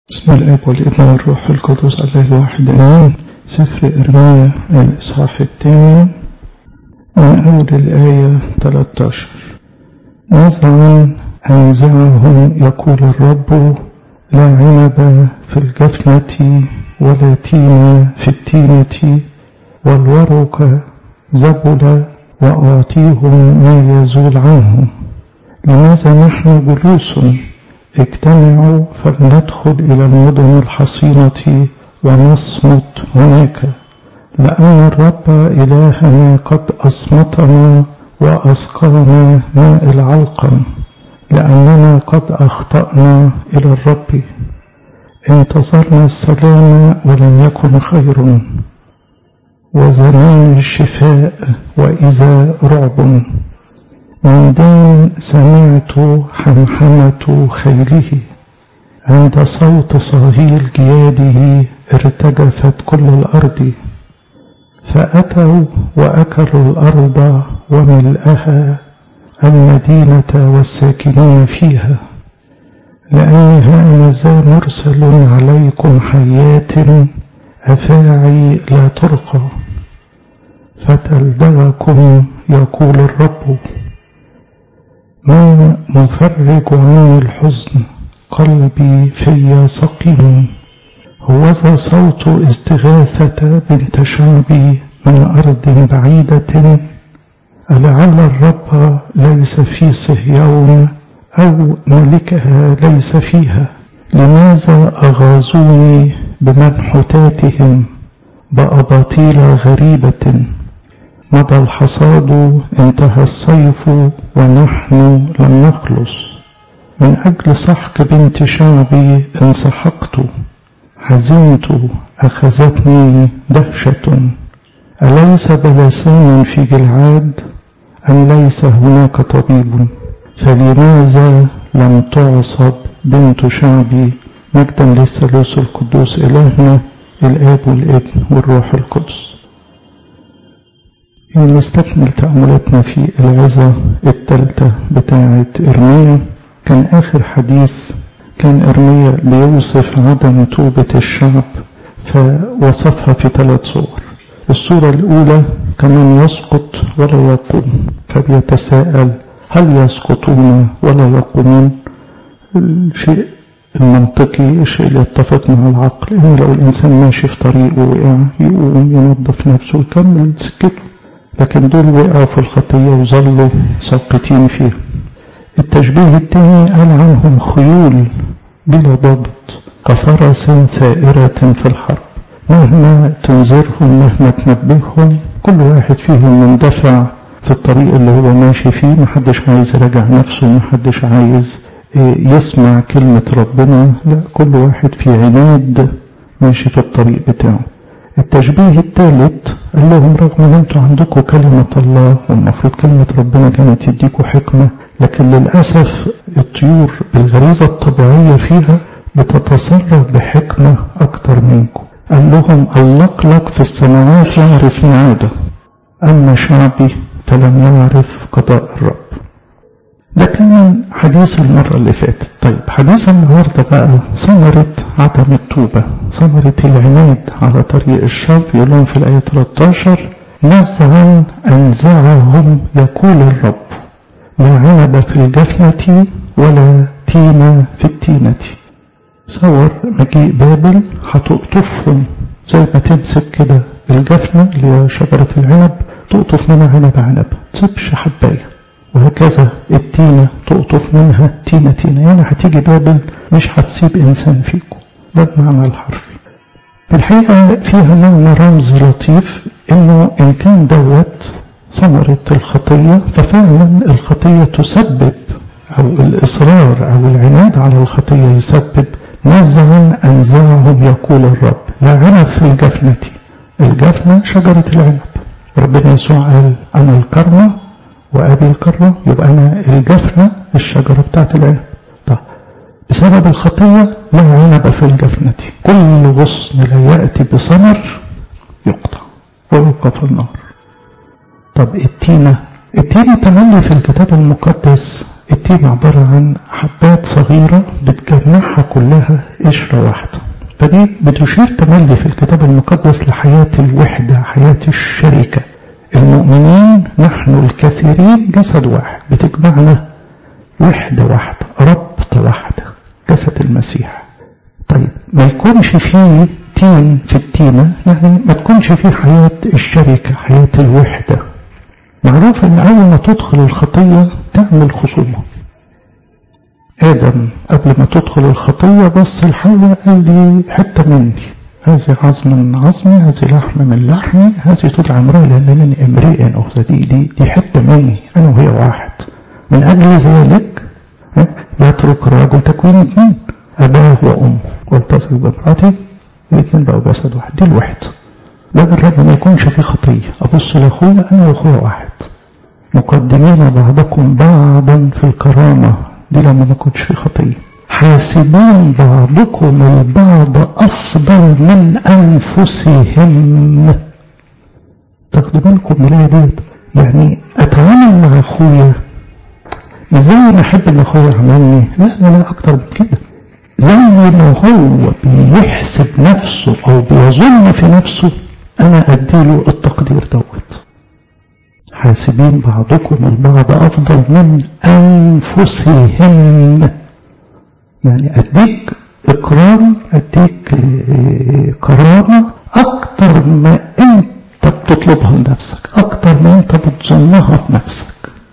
بسم الاب والابن والروح القدس الله الواحد امين سفر ارميا الاصحاح الثاني من اول الايه 13 نزعا انزعهم يقول الرب لا عنب في الجفنة ولا تين في التينة والورق زبل وأعطيهم ما يزول عنهم لماذا نحن جلوس اجتمعوا فلندخل إلى المدن الحصينة ونصمت هناك لأن الرب إلهنا قد أصمتنا وأسقانا ماء العلقم لأننا قد أخطأنا إلى الرب انتظرنا السلام ولم يكن خير وزمان الشفاء وإذا رعب من دين سمعت حمحمة خيله عند صوت صهيل جياده ارتجفت كل الأرض فأتوا وأكلوا الأرض وملأها المدينة والساكنين فيها لأني هانذا مرسل عليكم حيات أفاعي لا ترقى فتلدغكم يقول الرب ما مفرج عني الحزن قلبي في سقيم هوذا صوت استغاثة بنت شعبي من أرض بعيدة ألعل الرب ليس في صهيون أو ملكها ليس فيها لماذا أغاظوني بمنحوتاتهم بأباطيل غريبة مضى الحصاد انتهى الصيف ونحن لم نخلص من أجل سحق بنت شعبي انسحقت حزنت أخذتني دهشة أليس بلسان في جلعاد أم ليس هناك طبيب فلماذا لم تعصب بنت شعبي مجدا للثالوث القدوس إلهنا الآب والابن والروح القدس نستكمل تأملاتنا في العظة الثالثة بتاعة إرميا كان آخر حديث كان إرميا بيوصف عدم توبة الشعب فوصفها في ثلاث صور الصورة الأولى كمن يسقط ولا يقوم فبيتساءل هل يسقطون ولا يقومون الشيء المنطقي الشيء اللي يتفق مع العقل إن لو الإنسان ماشي في طريقه وقع يقوم ينظف نفسه ويكمل سكته لكن دول وقعوا في الخطية وظلوا ساقطين فيها التشبيه الثاني قال عنهم خيول بلا ضبط كفرس ثائرة في الحرب مهما تنذرهم مهما تنبههم كل واحد فيهم مندفع في الطريق اللي هو ماشي فيه محدش عايز يراجع نفسه محدش عايز يسمع كلمة ربنا لا كل واحد في عناد ماشي في الطريق بتاعه التشبيه الثالث قال لهم رغم ان انتوا عندكم كلمة الله والمفروض كلمة ربنا كانت تديكم حكمة لكن للأسف الطيور بالغريزة الطبيعية فيها بتتصرف بحكمة أكتر منكم قال لهم اللقلق في السماوات يعرف عادة أما شعبي فلم يعرف قضاء الرب ده كان حديث المرة اللي فاتت طيب حديث النهاردة بقى ثمرة عدم التوبة ثمرة العناد على طريق الشر يقول لهم في الآية 13 نزعا أنزعهم يقول الرب لا عنب في الجفنة ولا تين في التينة صور مجيء بابل هتقطفهم زي ما تمسك كده الجفنة اللي هي شجرة العنب تقطف منها عنب عنب تسيبش حبايه وهكذا التينة تقطف منها تينة تينة يعني هتيجي بابل مش هتسيب إنسان فيكم ده المعنى الحرفي في الحقيقة فيها معنى رمزي لطيف إنه إن كان دوت ثمرة الخطية ففعلا الخطية تسبب أو الإصرار أو العناد على الخطية يسبب نزعا أنزعهم يقول الرب لا عنب في الجفنة الجفنة شجرة العنب ربنا يسوع قال أنا الكرمة وأبي الكرة يبقى أنا الجفنة الشجرة بتاعت العنب طب بسبب الخطية لا عنب في الجفنة كل غصن لا يأتي بثمر يقطع ويلقى في النار طب التينة التينة تملي في الكتاب المقدس التين عبارة عن حبات حبات صغيرة بتجمعها كلها قشرة واحدة فدي بتشير تملي في الكتاب المقدس لحياة الوحدة حياة الشركة المؤمنين نحن الكثيرين جسد واحد بتجمعنا وحدة واحدة ربط واحدة جسد المسيح طيب ما يكونش فيه تين في التينة يعني ما تكونش فيه حياة الشركة حياة الوحدة معروف ان اول ما تدخل الخطية تعمل خصومة ادم قبل ما تدخل الخطية بص الحواء قال دي حتة مني هذه عظم من عظمي هذه لحم من لحمي هذه تدعى امرأة لأن من امرئ أخرى دي, دي, دي حتة مني أنا وهي واحد من أجل ذلك يترك الرجل تكوين اثنين أباه وأمه والتصق بامرأته الاثنين بقوا جسد واحد دي الوحدة لابد لما ما يكونش في خطية أبص لأخويا أنا وأخويا واحد مقدمين بعضكم بعضا في الكرامة دي لما ما يكونش في خطية حاسبين بعضكم البعض أفضل من أنفسهم تاخدوا بالكم من الآية ديت يعني أتعامل مع أخويا مش زي ما أحب إن أخويا يعملني لا لا لا أكتر من كده زي ما هو بيحسب نفسه أو بيظن في نفسه أنا أديله التقدير دوت حاسبين بعضكم البعض أفضل من أنفسهم يعني أديك إكرام أديك كرامة أكتر ما أنت بتطلبها لنفسك أكتر ما أنت بتظنها في نفسك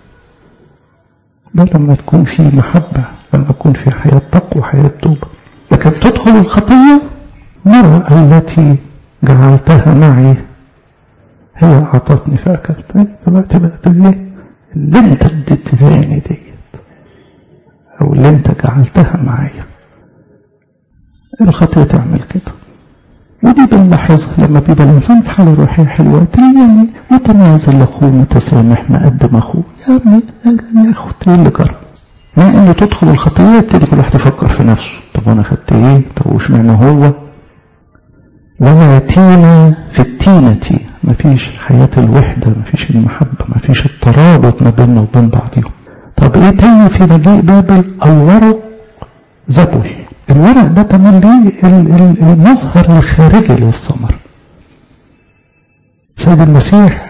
ده لما تكون في محبة لما يكون في حياة تقوى حياة توبة لكن تدخل الخطية المرأة التي جعلتها معي هي أعطتني فأكلت دلوقتي بقت ليه اللي انت اديتهاني ديت أو اللي انت جعلتها معايا الخطية تعمل كده ودي بنلاحظها لما بيبقى الإنسان في حالة روحية حلوة يعني متنازل لأخوه متسامح مقدم أخوه يا ابني يا أخوة إيه اللي جرى مع إنه تدخل الخطية يبتدي كل واحد يفكر في نفسه طب أنا خدت إيه طب وش معنى هو ولا تينة في التينة مفيش حياة الوحدة مفيش المحبة مفيش الترابط ما بيننا وبين بعضهم طب ايه تاني في مجيء بابل الورق زبل الورق ده تملي المظهر الخارجي للثمر سيد المسيح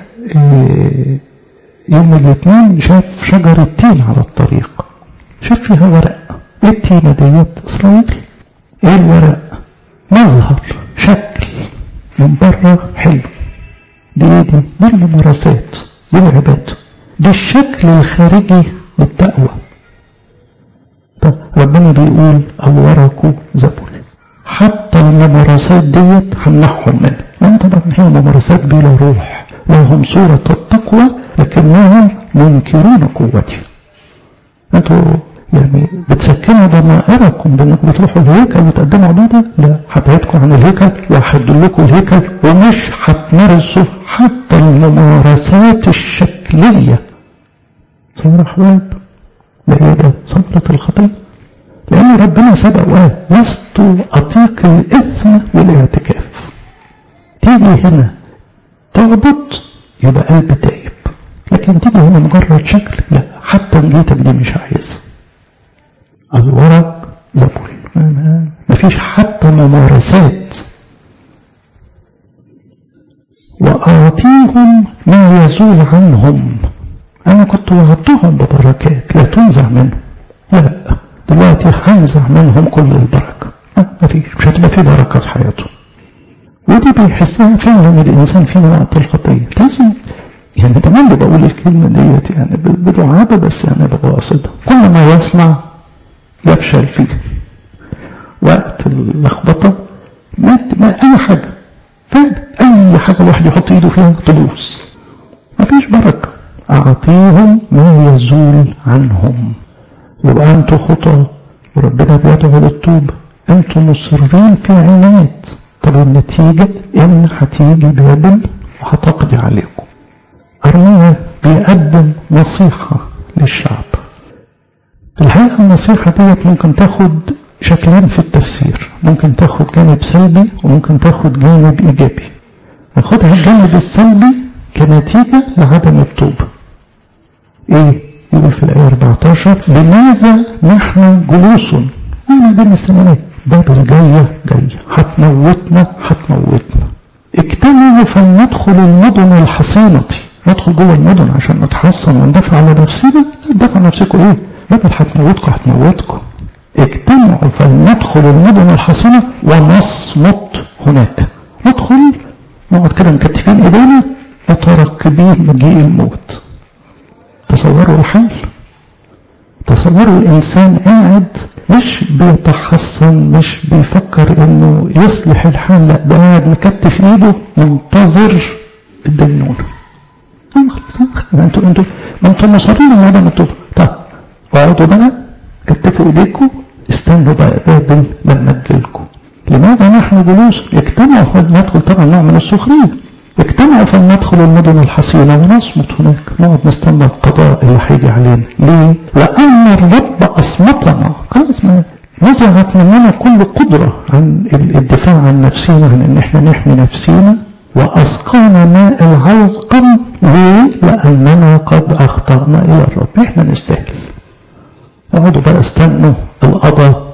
يوم الاثنين شاف شجرة تين على الطريق شاف فيها ورق ايه التينة ديت اسرائيل ايه الورق مظهر شكل من بره حلو دي ايه دي دي الممارسات دي العبادة دي الشكل الخارجي للتقوى طب ربنا بيقول الورق زبل حتى الممارسات ديت همنحهم منها لان طبعا هي ممارسات بلا روح لهم صورة التقوى لكنهم منكرون قوتي انتوا يعني بتسكنوا ضمائركم بانكم بتروحوا الهيكل وتقدموا عباده لا هبعدكم عن الهيكل وهحدد لكم الهيكل ومش هتمارسوا حتى الممارسات الشكليه صور احباب ده ايه ده ثمرة الخطيه لان ربنا سبق وقال لست اطيق الاثم والاعتكاف تيجي هنا تعبط يبقى قلب تايب لكن تيجي هنا مجرد شكل لا حتى نجيتك دي مش عايزها الورق زبل مفيش حتى ممارسات وأعطيهم ما يزول عنهم أنا كنت وعدتهم ببركات لا تنزع منهم لا دلوقتي هنزع منهم كل البركة مفيش مش هتبقى في بركة في حياتهم ودي بيحسها فعلا الإنسان فينا وقت الخطية لازم يعني تمام بقول الكلمة ديت يعني بدعابة بس يعني بقصدها كل ما يصنع يفشل فيه وقت اللخبطة ما, ما أي حاجة فعلا أي حاجة الواحد يحط إيده فيها تبوظ ما فيش بركة أعطيهم ما يزول عنهم يبقى أنتوا خطى وربنا بيدعو للتوبة أنتوا مصرين في عناد طب النتيجة إن هتيجي بابل وهتقضي عليكم أرميا بيقدم نصيحة للشعب الحقيقة النصيحة ديت ممكن تاخد شكلين في التفسير ممكن تاخد جانب سلبي وممكن تاخد جانب إيجابي ناخدها الجانب السلبي كنتيجة لعدم التوبة إيه؟ يقول في الآية 14 لماذا نحن جلوس احنا ده مستنيين بابل جاية جاية هتموتنا هتموتنا اجتمعوا فلندخل المدن الحصينة ندخل جوه المدن عشان نتحصن وندافع على نفسنا ندافع عن نفسكم ايه بابل هتموتكم هتموتكم اجتمعوا فلندخل المدن الحصينة ونصمت هناك ندخل نقعد كده مكتفين ايدينا مترقبين مجيء الموت تصوروا الحال تصوروا الانسان قاعد مش بيتحصن مش بيفكر انه يصلح الحال لا ده قاعد مكتف ايده منتظر الدينونة خلاص ما انتوا انتوا ما انتوا مصرين على عدم التوبه طب اقعدوا بقى كتفوا ايديكم استنوا بقى بابل لما تجيلكم لماذا نحن جلوس اجتمعوا فلندخل طبعا نوع من السخريه اجتمعوا فلندخل المدن الحصينة ونصمت هناك نقعد نستنى القضاء اللي هيجي علينا ليه؟ لأن الرب أصمتنا خلاص ما نزعت مننا كل قدرة عن الدفاع عن نفسنا عن ان احنا نحمي نفسينا وأسقانا ماء العلقم ليه؟ لأننا قد أخطأنا إلى الرب احنا نستاهل اقعدوا بقى استنوا القضاء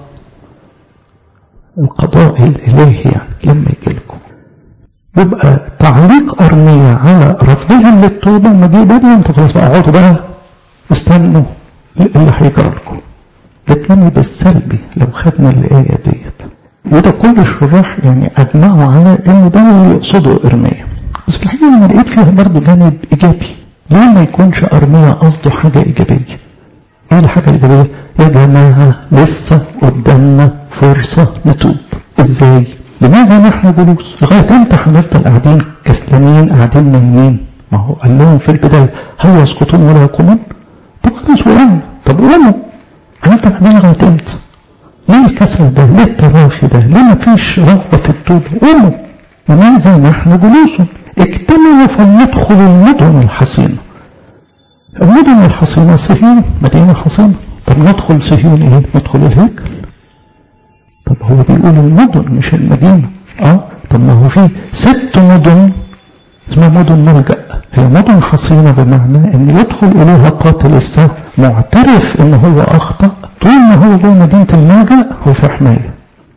القضاء الإلهي يعني لما يجي لكم يبقى تعليق أرمية على رفضهم للتوبة ومجيء بابل انتوا خلاص بقى اقعدوا بقى استنوا اللي هيجرى لكم ده الجانب السلبي لو خدنا الآية ديت وده كل الشراح يعني أجمعوا على إن ده اللي يقصده إرمية بس في الحقيقة أنا لقيت فيها برضه جانب إيجابي ليه ما يكونش أرمية قصده حاجة إيجابية إيه الحاجة الإيجابية يا جماعة لسه قدامنا فرصة نتوب إزاي لماذا نحن جلوس لغاية امتى هنفضل قاعدين كسلانين قاعدين نايمين ما هو قال لهم في البداية هل يسقطون ولا يقومون طب خلاص وقعنا طب قوموا هنفضل قاعدين لغاية امتى ليه الكسل ده ليه التراخي ده ليه ما فيش رغبة في التوبة قوموا لماذا نحن جلوس اجتمعوا فلندخل المدن الحصينة المدن الحصينة صهيون مدينة حصينة طب ندخل صهيون ايه ندخل الهيكل طب هو بيقول المدن مش المدينة اه طب ما هو في ست مدن اسمها مدن ملجأ هي مدن حصينة بمعنى ان يدخل اليها قاتل السهم معترف ان هو اخطأ طول ما هو جوه مدينة الملجأ هو في حماية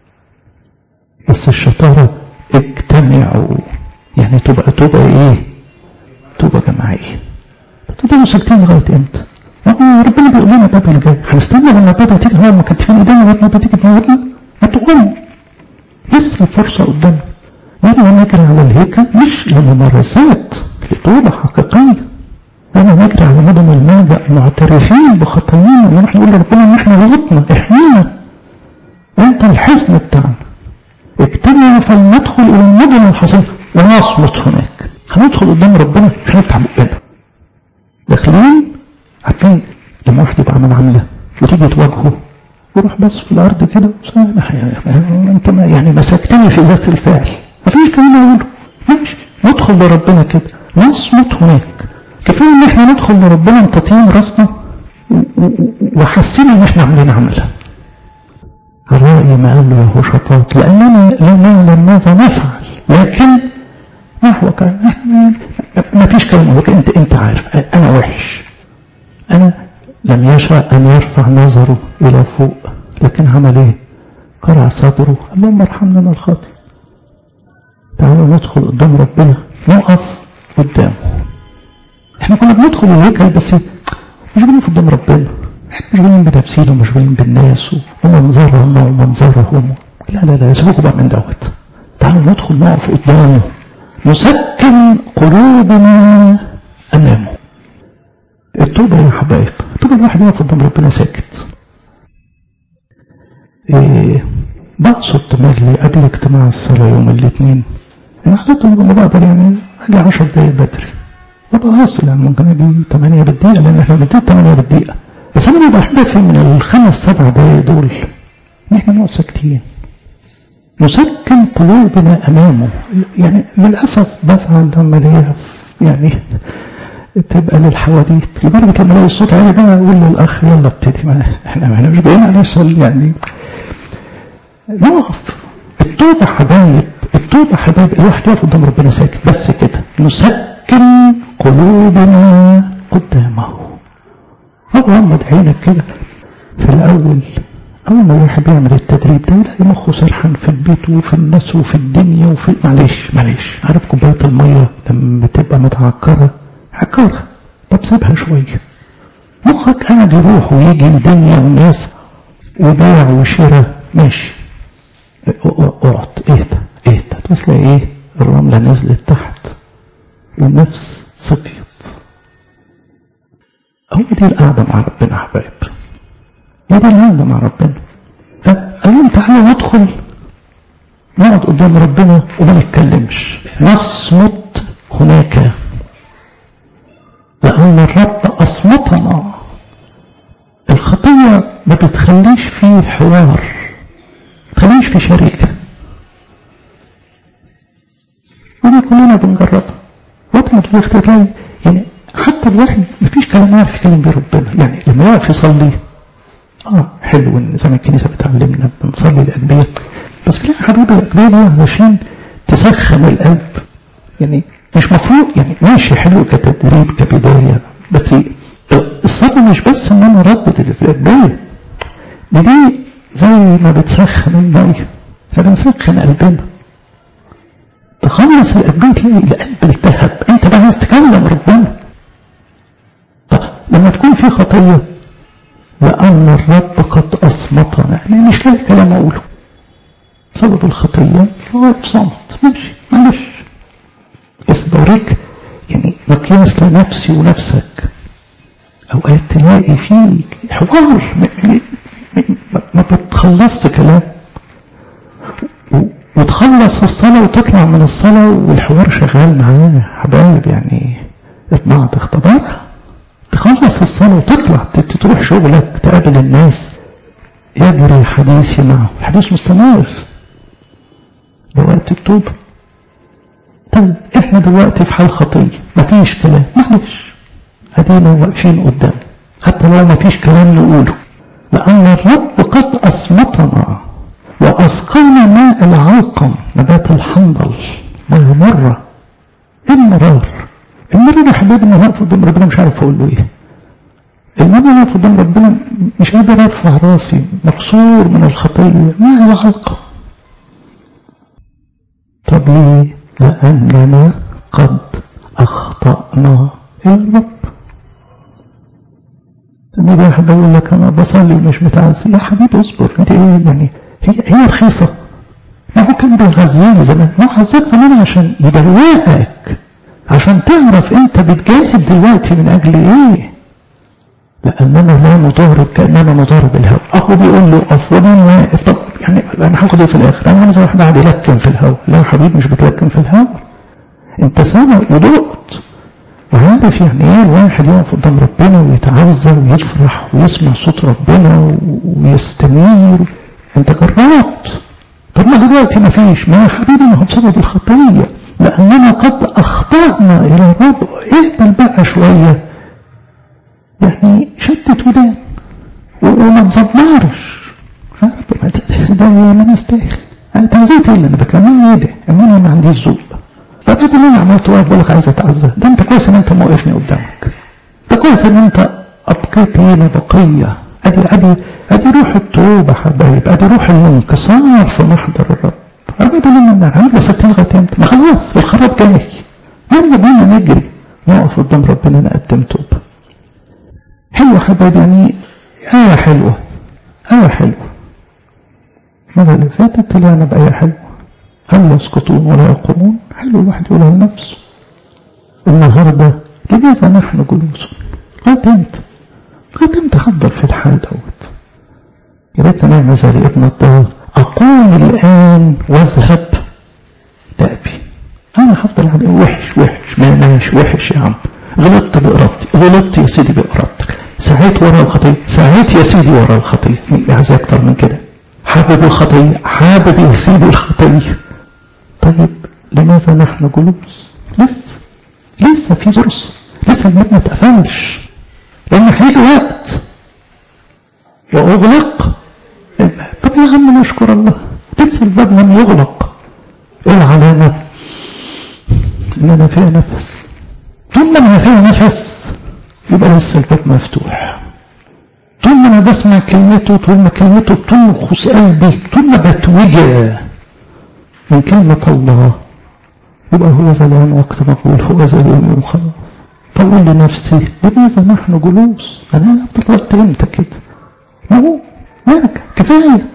بس الشطارة اجتمعوا يعني تبقى تبقى ايه تبقى جماعية تفضلوا ساكتين لغاية امتى ربنا بيقول لنا بابل جاي هنستنى لما بابل تيجي هو مكتفين ايدينا لغايه ما بتيجي تموتنا ما تقوموا لسه الفرصه قدامنا يلا نجري على الهيكل مش لممارسات لتوبه حقيقيه يلا نجري على مدن الملجا معترفين بخطايانا ان احنا نقول لربنا ان احنا غلطنا احمينا انت الحصن بتاعنا اجتمعوا فلندخل الى المدن الحصينه ونصمت هناك هندخل قدام ربنا مش هنفتح بقنا داخلين عارفين لما واحد يبقى عمل عمله وتيجي تواجهه يروح بس في الارض كده انت ما يعني مسكتني في ذات الفعل مفيش كلام اقوله ماشي ندخل لربنا كده نصمت هناك كفايه ان احنا ندخل لربنا مطاطين راسنا وحاسين ان احنا عاملين عمله الرأي ما قال له يهوشافاط لأننا لا نعلم ماذا نفعل لكن ما هو كان ما فيش كلام هو انت انت عارف انا وحش أنا لم يشاء أن يرفع نظره إلى فوق لكن عمل إيه قرع صدره اللهم ارحمنا من الخاطئ تعالوا ندخل قدام ربنا نقف قدامه احنا كنا بندخل الهيكل بس مشغولين قدام ربنا مشغولين بنفسينا ومشغولين بالناس ومنظرهم ومنظرهم لا لا لا سيبوكوا بقى من دوت تعالوا ندخل نقف قدامه نسكن قلوبنا أمامه التوبة يا حبايب التوبة الواحد يقف قدام ربنا ساكت إيه بقصد تملي قبل اجتماع الصلاة يوم الاثنين انا حضرت لما بقدر يعني اجي 10 دقايق بدري ببقى واصل يعني ممكن اجي 8 بالدقيقة لان احنا بنبتدي 8 بالدقيقة بس انا ببقى هدفي من الخمس سبع دقايق دول ان احنا نقعد ساكتين نسكن قلوبنا امامه يعني للاسف بزعل لما الاقيها يعني تبقى للحواديت لدرجة لما الاقي الصوت عالي بقى اقول للاخ يلا ابتدي ما احنا ما احنا مش جايين علشان يعني نقف التوبة حبايب التوبة حبايب الواحد يقف قدام ربنا ساكت بس كده نسكن قلوبنا قدامه هو غمض عينك كده في الأول أول ما الواحد بيعمل التدريب ده يلاقي مخه سرحان في البيت وفي الناس وفي الدنيا وفي معلش معلش عارف كوباية المية لما بتبقى متعكرة عكرة طب سيبها شوية مخك قاعد يروح ويجي الدنيا والناس وبيع وشراء ماشي اقعد اهدى اهدى تبص ايه الرملة نزلت تحت والنفس صفيت هو دي القعدة مع ربنا حبايب هي دي القعدة مع ربنا فقال لهم تعالوا ندخل نقعد قدام ربنا وما نتكلمش نصمت هناك لأن الرب أصمتنا الخطية ما بتخليش فيه حوار ما بتخليش فيه شركة ودي كلنا بنجربها وقت ما تروح تلاقي يعني حتى الواحد مفيش كلام يعرف يتكلم بيه ربنا يعني لما يقف يصلي اه حلو ان زي ما الكنيسه بتعلمنا بنصلي الاجبيه بس في حبيبي الاجبيه دي علشان تسخن القلب يعني مش مفروض يعني ماشي حلو كتدريب كبدايه بس الصلاه مش بس ان انا اردد اللي في الاجبيه دي دي زي ما بتسخن الميه احنا بنسخن قلبنا تخلص الأجبية تلاقي القلب التهب انت بقى عايز تكلم ربنا طب لما تكون في خطية لأن الرب قد أصمتنا يعني مش لاقي كلام أقوله سبب الخطية هو صمت ماشي معلش بس بوريك يعني مقياس لنفسي ونفسك أوقات تلاقي فيه حوار ما بتخلصش كلام وتخلص الصلاة وتطلع من الصلاة والحوار شغال معاه حبايب يعني البعض اختبارها تخلص الصلاة وتطلع تروح شغلك تقابل الناس يجري الحديث معه الحديث مستمر وقت التوبة طيب احنا دلوقتي في حال خطية مفيش كلام معلش ادينا واقفين قدام حتى لو مفيش كلام نقوله لأن الرب قد أصمتنا وأسقينا ماء العلقم نبات الحنظل مية مرة ايه المرار المرة يا حبيبي انا واقف قدام ربنا مش عارف اقول له ايه المرة انا واقف قدام ربنا مش قادر ارفع راسي مكسور من الخطية ماء العلقم طب ليه لأننا قد أخطأنا إلى الرب تمام يا حبيبي يقول لك أنا بصلي ومش بتعزي يا حبيبي اصبر أنت إيه يعني هي هي رخيصة ما هو كان بيغذيني زمان ما هو غذاك زمان عشان يدوقك عشان تعرف انت بتجاهد دلوقتي من اجل ايه لاننا لا نضارب كاننا نضارب الهوى اهو بيقول له اقف وانا واقف طب يعني انا هاخد ايه في الاخر انا زي واحد قاعد يلكم في الهوى لا يا حبيبي مش بتلكم في الهوى انت سامع ودقت وعارف يعني ايه الواحد يقف قدام ربنا ويتعزى ويفرح ويسمع صوت ربنا ويستنير انت جربت طب ما دلوقتي ما فيش ما يا حبيبي ما هو بسبب الخطيه لاننا قد اخطانا الى الرب اقبل بقى شويه يعني شتت ودان وما تزمرش ده ما نستاهل تعزيت اللي انا بكمل ايه ده اما انا ما عنديش ذوق طب ايه اللي انا عملته واقف بقول لك عايز اتعزى ده انت كويس ان انت موقفني قدامك ده كويس ان انت ابقيت لينا بقيه ادي ادي ادي روح التوبه حبايب ادي روح الانكسار في محضر الرب الراجل لما النار عامل ستين لغايه امتى؟ ما خلاص الخراب جاي يلا بينا نجري نقف قدام ربنا نقدم توبه حلوه حبايب يعني آية حلوة آية حلوة المرة اللي فاتت طلعنا بآية حلوة هل يسقطون ولا يقومون حلو الواحد يقولها لنفسه النهاردة لماذا نحن جلوس لغاية امتى لغاية امتى هفضل في الحال دوت يا ريتنا نعمل زي ابن الضال أقوم الآن واذهب لأبي أنا هفضل عادي وحش وحش ما ماشي وحش يا عم غلطت بإرادتي غلطت يا سيدي بإرادتك سعيت ورا الخطية سعيت يا سيدي ورا الخطية عايز أكتر من كده حابب الخطية حابب يا سيدي الخطية طيب لماذا نحن جلوس لسه لسه في فرصة لسه الباب ما اتقفلش لأن هيجي وقت وأغلق الباب طب يا عم نشكر الله لسه الباب لم يغلق ايه العلامة ان انا فيها نفس طول ما انا فيها نفس يبقى لسه الباب مفتوح طول ما انا بسمع كلمته طول ما كلمته بتنخس قلبي طول ما بتوجع من كلمة الله يبقى هو زمان وقت مقبول هو زمان وخلاص فأقول لنفسي لماذا نحن جلوس أنا أفضل وقت إمتى كده ما هو نرجع كفاية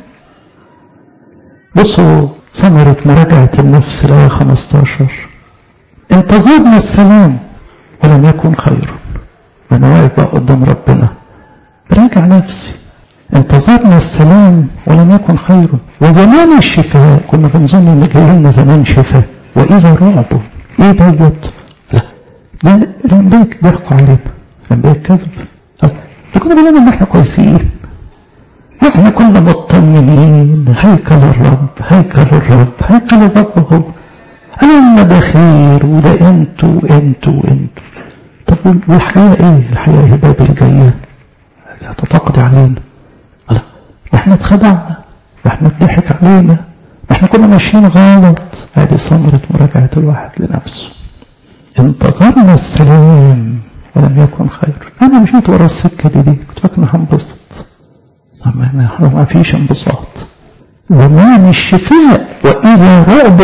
بصوا ثمرة مراجعة النفس الآية 15 انتظرنا السلام ولم يكن خير ما أنا واقف بقى قدام ربنا براجع نفسي انتظرنا السلام ولم يكن خير وزمان الشفاء كنا بنظن ان جاي لنا زمان شفاء واذا رعب ايه دوت لا ده الانبياء ضحكوا علينا الانبياء كذب ده كنا بنقول ان احنا كويسين واحنا كنا مطمنين هيكل الرب هيكل الرب هيكل الرب هو انا ده خير وده انتوا انتوا انتوا طب والحقيقه ايه الحقيقه هي باب الجايه هتتقضي علينا لا احنا اتخدعنا احنا اتضحك علينا احنا كنا ماشيين غلط هذه ثمرة مراجعة الواحد لنفسه انتظرنا السلام ولم يكن خير انا مشيت ورا السكة دي, دي. كنت فاكر اني هنبسط ما ما فيش انبساط زمان الشفاء واذا رعب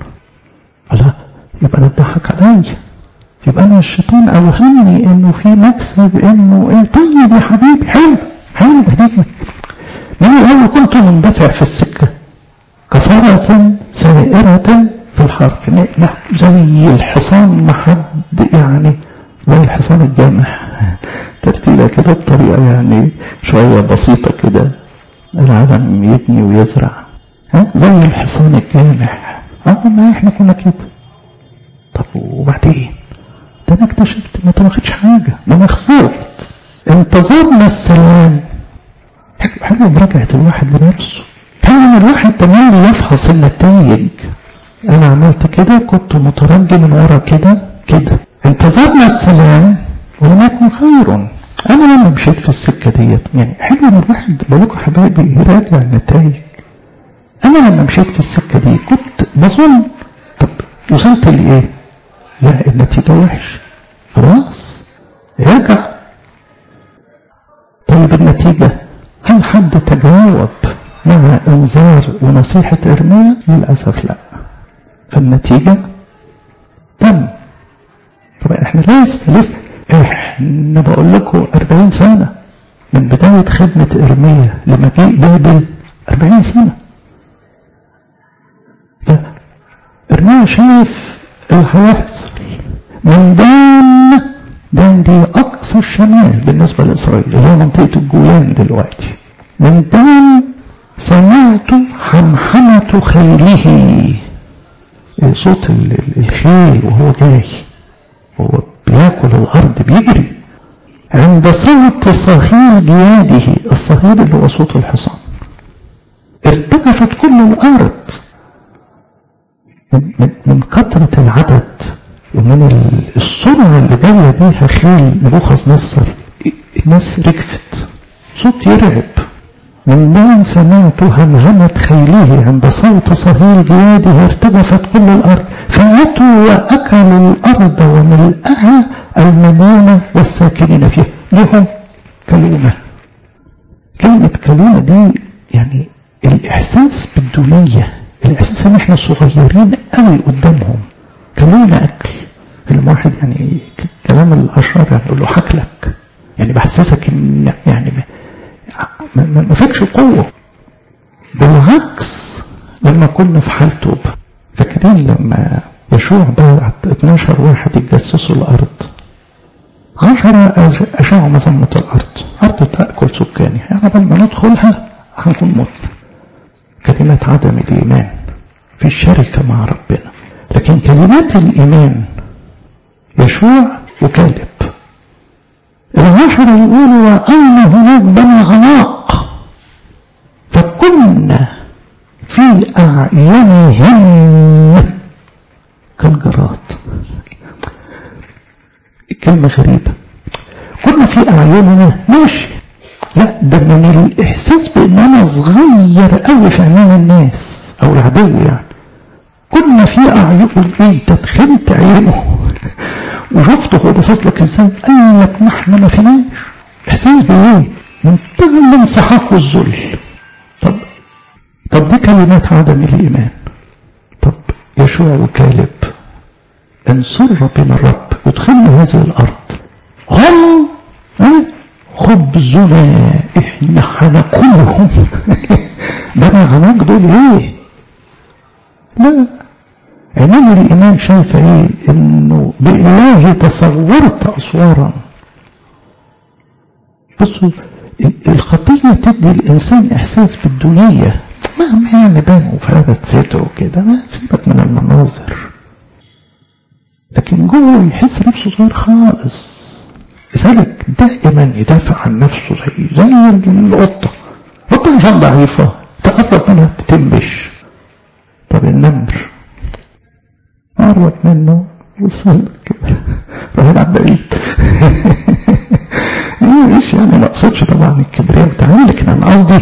لا يبقى نضحك عليا يبقى انا الشيطان اوهمني انه في مكسب انه ايه طيب يا حبيبي حلو حلو هديك من الاول كنت مندفع في السكه كفرس سائرة في الحرب زي الحصان ما حد يعني زي الحصان الجامح ترتيلة كده بطريقة يعني شوية بسيطة كده العالم يبني ويزرع ها زي الحصان الجامح اه ما احنا كنا كده طب وبعدين ده انا اكتشفت ما انت ما خدش حاجه ده انا خسرت انتظرنا السلام حلو مراجعه الواحد لنفسه حلو ان الواحد تمام يفحص النتائج انا عملت كده كنت مترجي من ورا كده كده انتظرنا السلام ولم يكن خير انا لما مشيت في السكه ديت يعني حلو ان الواحد بقول لكم حبايبي يراجع النتائج انا لما مشيت في السكه دي كنت بظن طب وصلت لايه لا النتيجة وحش خلاص ارجع طيب النتيجة هل حد تجاوب مع انذار ونصيحة ارميا للأسف لا فالنتيجة تم طبعا احنا لسه لسه احنا بقول لكم 40 سنة من بداية خدمة ارميا لمجيء بابل 40 سنة فارميا شايف اللي هيحصل من دان دان دي أقصى الشمال بالنسبة لإسرائيل اللي هي منطقة الجولان دلوقتي من دان سمعت حمحمة خيله صوت الخيل وهو جاي هو بياكل الأرض بيجري عند صوت صهيل جياده الصهيل اللي هو صوت الحصان ارتجفت كل الأرض من, من, من كثرة العدد ومن السرعة اللي جاية بيها خيل نبوخذ نصر الناس ركفت صوت يرعب من دون سمعت همهمة خيله عند صوت صهيل جياده ارتجفت كل الأرض فأتوا وأكلوا الأرض وملأها المدينة والساكنين فيها لهم كلونة كلمة كلونة دي يعني الإحساس بالدونية الإحساس إن إحنا صغيرين قوي قدامهم كلونا أكل فيلم واحد يعني كلام الأشرار يعني يقول له حكلك يعني بحسسك إن يعني ما, ما, ما فيكش قوة بالعكس لما كنا في حال توبة فاكرين لما يشوع بعت 12 واحد يتجسسوا الأرض عشرة أشاعوا مذمة الأرض أرض تأكل سكانها يعني قبل ما ندخلها هنكون متنا كلمة عدم الإيمان في الشركة مع ربنا لكن كلمات الإيمان يشوع وكالب العشرة يقولوا وأين هناك بني عناق فكنا في أعينهم كالجراد كلمة غريبة كنا في أعيننا ماشي لا ده من الإحساس بأن أنا صغير قوي في عينين الناس أو العدو يعني كنا في أعين أنت دخلت عينه وشفته هو باصص لك ازاي قال لك ما احنا ما فيناش احساس بايه منتهى الانسحاق والذل طب طب دي كلمات عدم الايمان طب يشوع وكالب ان سر بنا الرب يدخلنا هذه الارض هم خبزنا احنا هناكلهم ده انا عناك دول ايه لا عينين الايمان شايفه ايه انه بالله تصورت اسوارا بصوا الخطيه تدي الانسان احساس بالدنيه مهما يعني بانوا فرغت ستره وكده ما سيبك من المناظر لكن جوه يحس نفسه صغير خالص لذلك دائما يدافع عن نفسه زي زي القطه القطه عشان ضعيفه تقرب منها تتنبش طب النمر قرب منه وصل كده راح يلعب بعيد مش يعني ما اقصدش طبعا الكبرياء بتاعي لكن انا قصدي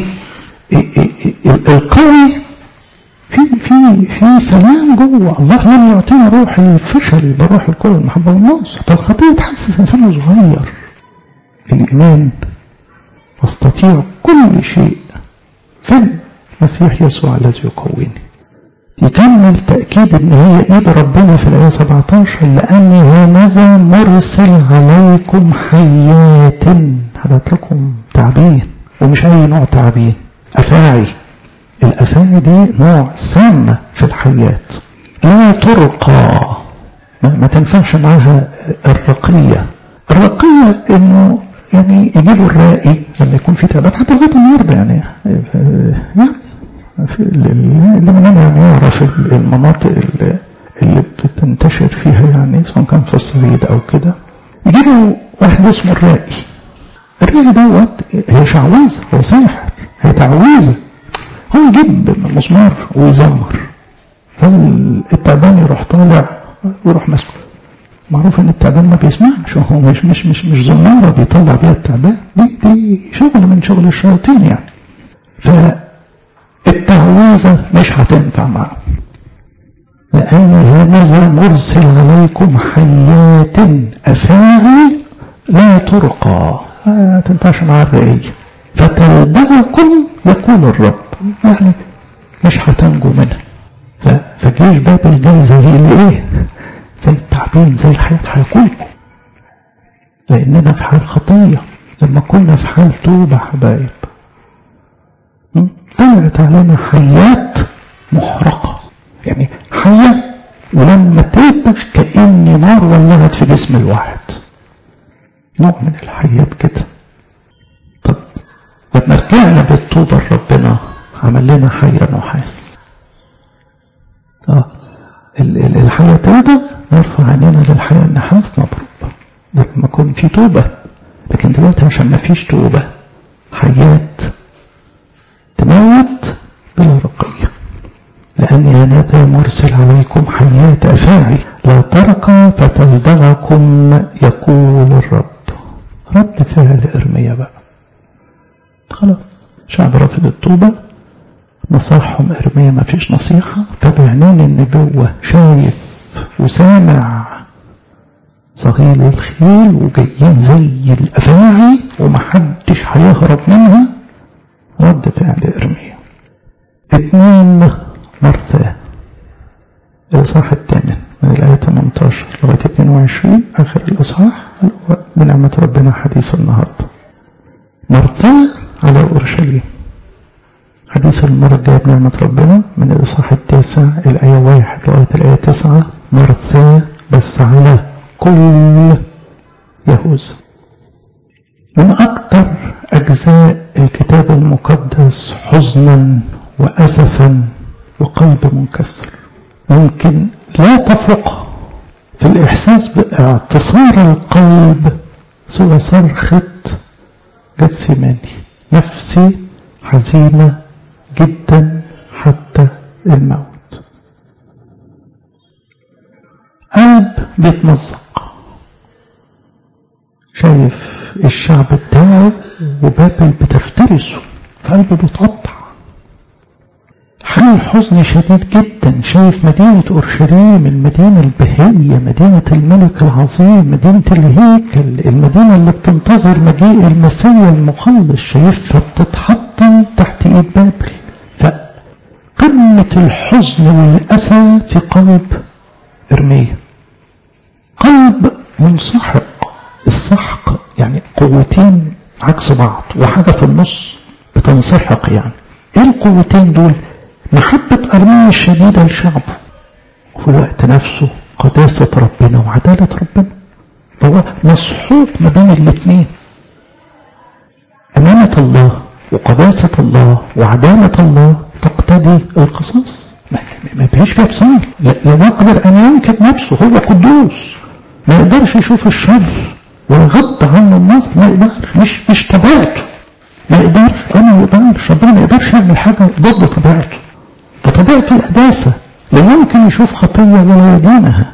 القوي في في في سلام جوه الله لم يعطينا روح الفشل بروح القوة والمحبة والنصر فالخطية تحسس إنسان صغير الإيمان أستطيع كل شيء في المسيح يسوع الذي يقويني يكمل تأكيد إن هي إيد ربنا في الآية 17 لأني هانذا مرسل عليكم حيات هبعت لكم تعبين ومش أي نوع تعبين أفاعي الأفاعي دي نوع سامة في الحيات لا ترقى ما تنفعش معاها الرقية الرقية إنه يعني يجيبوا الرائي لما يكون في تعبان حتى لغاية النهارده يعني يعني اللي مننا يعني يعرف المناطق اللي, اللي بتنتشر فيها يعني سواء كان في الصعيد أو كده يجيبوا واحد اسمه الرائي الرائي دوت هي شعوذة هو ساحر هي تعويذة هو يجيب مسمار ويزمر فالتعبان يروح طالع ويروح ماسكه معروف ان التعبان ما بيسمعش هو مش مش مش مش زمارة بيطلع بيها التعبان دي دي شغل من شغل الشياطين يعني فالتعويذة مش هتنفع معه لأن هذا مرسل عليكم حيات أفاعي لا ترقى ما تنفعش مع الرئية فتلدغكم يقول الرب يعني مش هتنجو منها فجيش بابل جاي زي الايه زي التعبين زي الحياة هياكلكم لأننا في حال خطية لما كنا في حال توبة حبايب طلعت علينا حيات محرقة يعني حية ولما تلدغ كأن نار ولعت في جسم الواحد نوع من الحيات كده طب لما رجعنا بالتوبة لربنا عمل لنا حية نحاس اه الحياة تلدغ نرفع عينينا للحياة النحاس نضرب لما يكون في توبة لكن دلوقتي عشان ما فيش توبة حيات تموت بلا رقية لأني أنا ذا مرسل عليكم حيات أفاعي لا ترقى فتلدغكم يقول الرب رد فعل إرميا بقى خلاص شعب رفض التوبة نصحهم إرميا ما فيش نصيحة فبعنين النبوة شايف وسامع صهيل الخيل وجايين زي الأفاعي ومحدش هيهرب منها رد فعل إرميا اتنين مرثى الإصحاح الثامن من الآية 18 لغاية 22 آخر الإصحاح بنعمة ربنا حديث النهاردة مرثى على أورشليم حديث المرة الجاية بنعمة ربنا من الإصحاح التاسع الآية واحد لغاية الآية تسعة مرثى بس على كل يهوذا من أكثر أجزاء الكتاب المقدس حزنا وأسفا وقلب منكسر ممكن لا تفرق في الإحساس باعتصار القلب سوى صرخة جسماني نفسي حزينة جدا حتى الموت قلب بيتمزق شايف الشعب بتاعه وبابل بتفترسه فقلبه بيتقطع حال حزن شديد جدا شايف مدينة أورشليم المدينة البهية مدينة الملك العظيم مدينة الهيكل المدينة اللي بتنتظر مجيء المسيح المخلص شايفها بتتحطم تحت إيد بابل فقمة الحزن والأسى في قلب إرميا قلب منسحق السحق يعني قوتين عكس بعض وحاجة في النص بتنسحق يعني ايه القوتين دول محبة أرميا الشديدة لشعبه وفي الوقت نفسه قداسة ربنا وعدالة ربنا فهو مسحوق ما بين الاثنين أمانة الله وقداسة الله وعدالة الله تقتضي القصاص ما فيش فيها بصال لا يقدر أن ينكب نفسه هو قدوس ما يقدرش يشوف الشر ويغض عنه النظر ما يقدرش مش مش طبيعته ما يقدرش انا ما يقدرش ربنا ما يقدرش يعمل حاجه ضد طبيعته فطبيعته القداسه لا يمكن يشوف خطيه ولا يدينها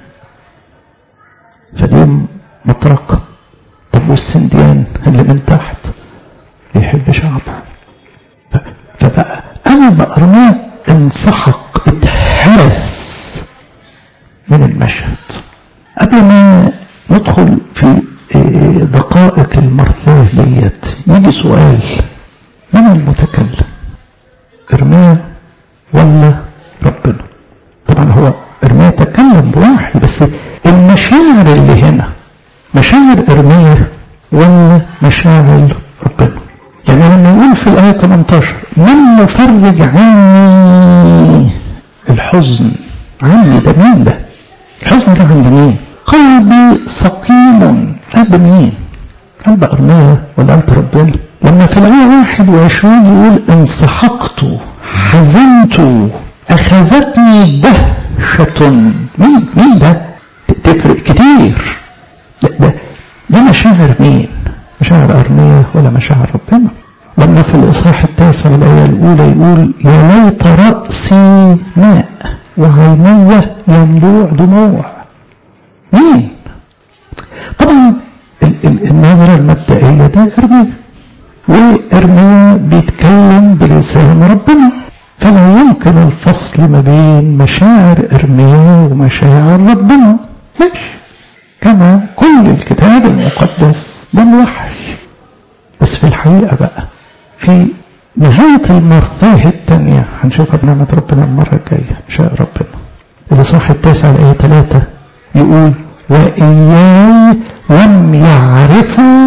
فدي مطرقه طب والسنديان اللي من تحت يحب شعبه فبقى انا بأرماه انسحق اتهرس من المشهد قبل ما ندخل في دقائق المرثاه ديت يجي سؤال من المتكلم ارميا ولا ربنا طبعا هو ارميا تكلم بوحي بس المشاعر اللي هنا مشاعر ارميا ولا مشاعر ربنا يعني لما يقول في الآية 18 من مفرج عني الحزن عني ده مين ده الحزن ده عند مين قلبي سقيم قلب مين قلب أرميا ولا قلب ربنا لما في الآية 21 يقول انسحقت حزنت أخذتني دهشة مين مين ده تفرق كتير ده, ده, ده مشاعر مين مشاعر أرميا ولا مشاعر ربنا لما في الإصحاح التاسع الآية الأولى يقول يا ليت رأسي ماء وعيني ينبوع دموع مين طبعا النظرة المبدئية ده إرميا وإرميا بيتكلم بلسان ربنا فلا يمكن الفصل ما بين مشاعر إرميا ومشاعر ربنا ماشي كما كل الكتاب المقدس ده الوحي بس في الحقيقة بقى في نهاية المرثاه الثانية هنشوفها بنعمة ربنا المرة الجاية إن شاء ربنا الإصحاح التاسع الآية ثلاثة يقول وإياي لم يعرفوا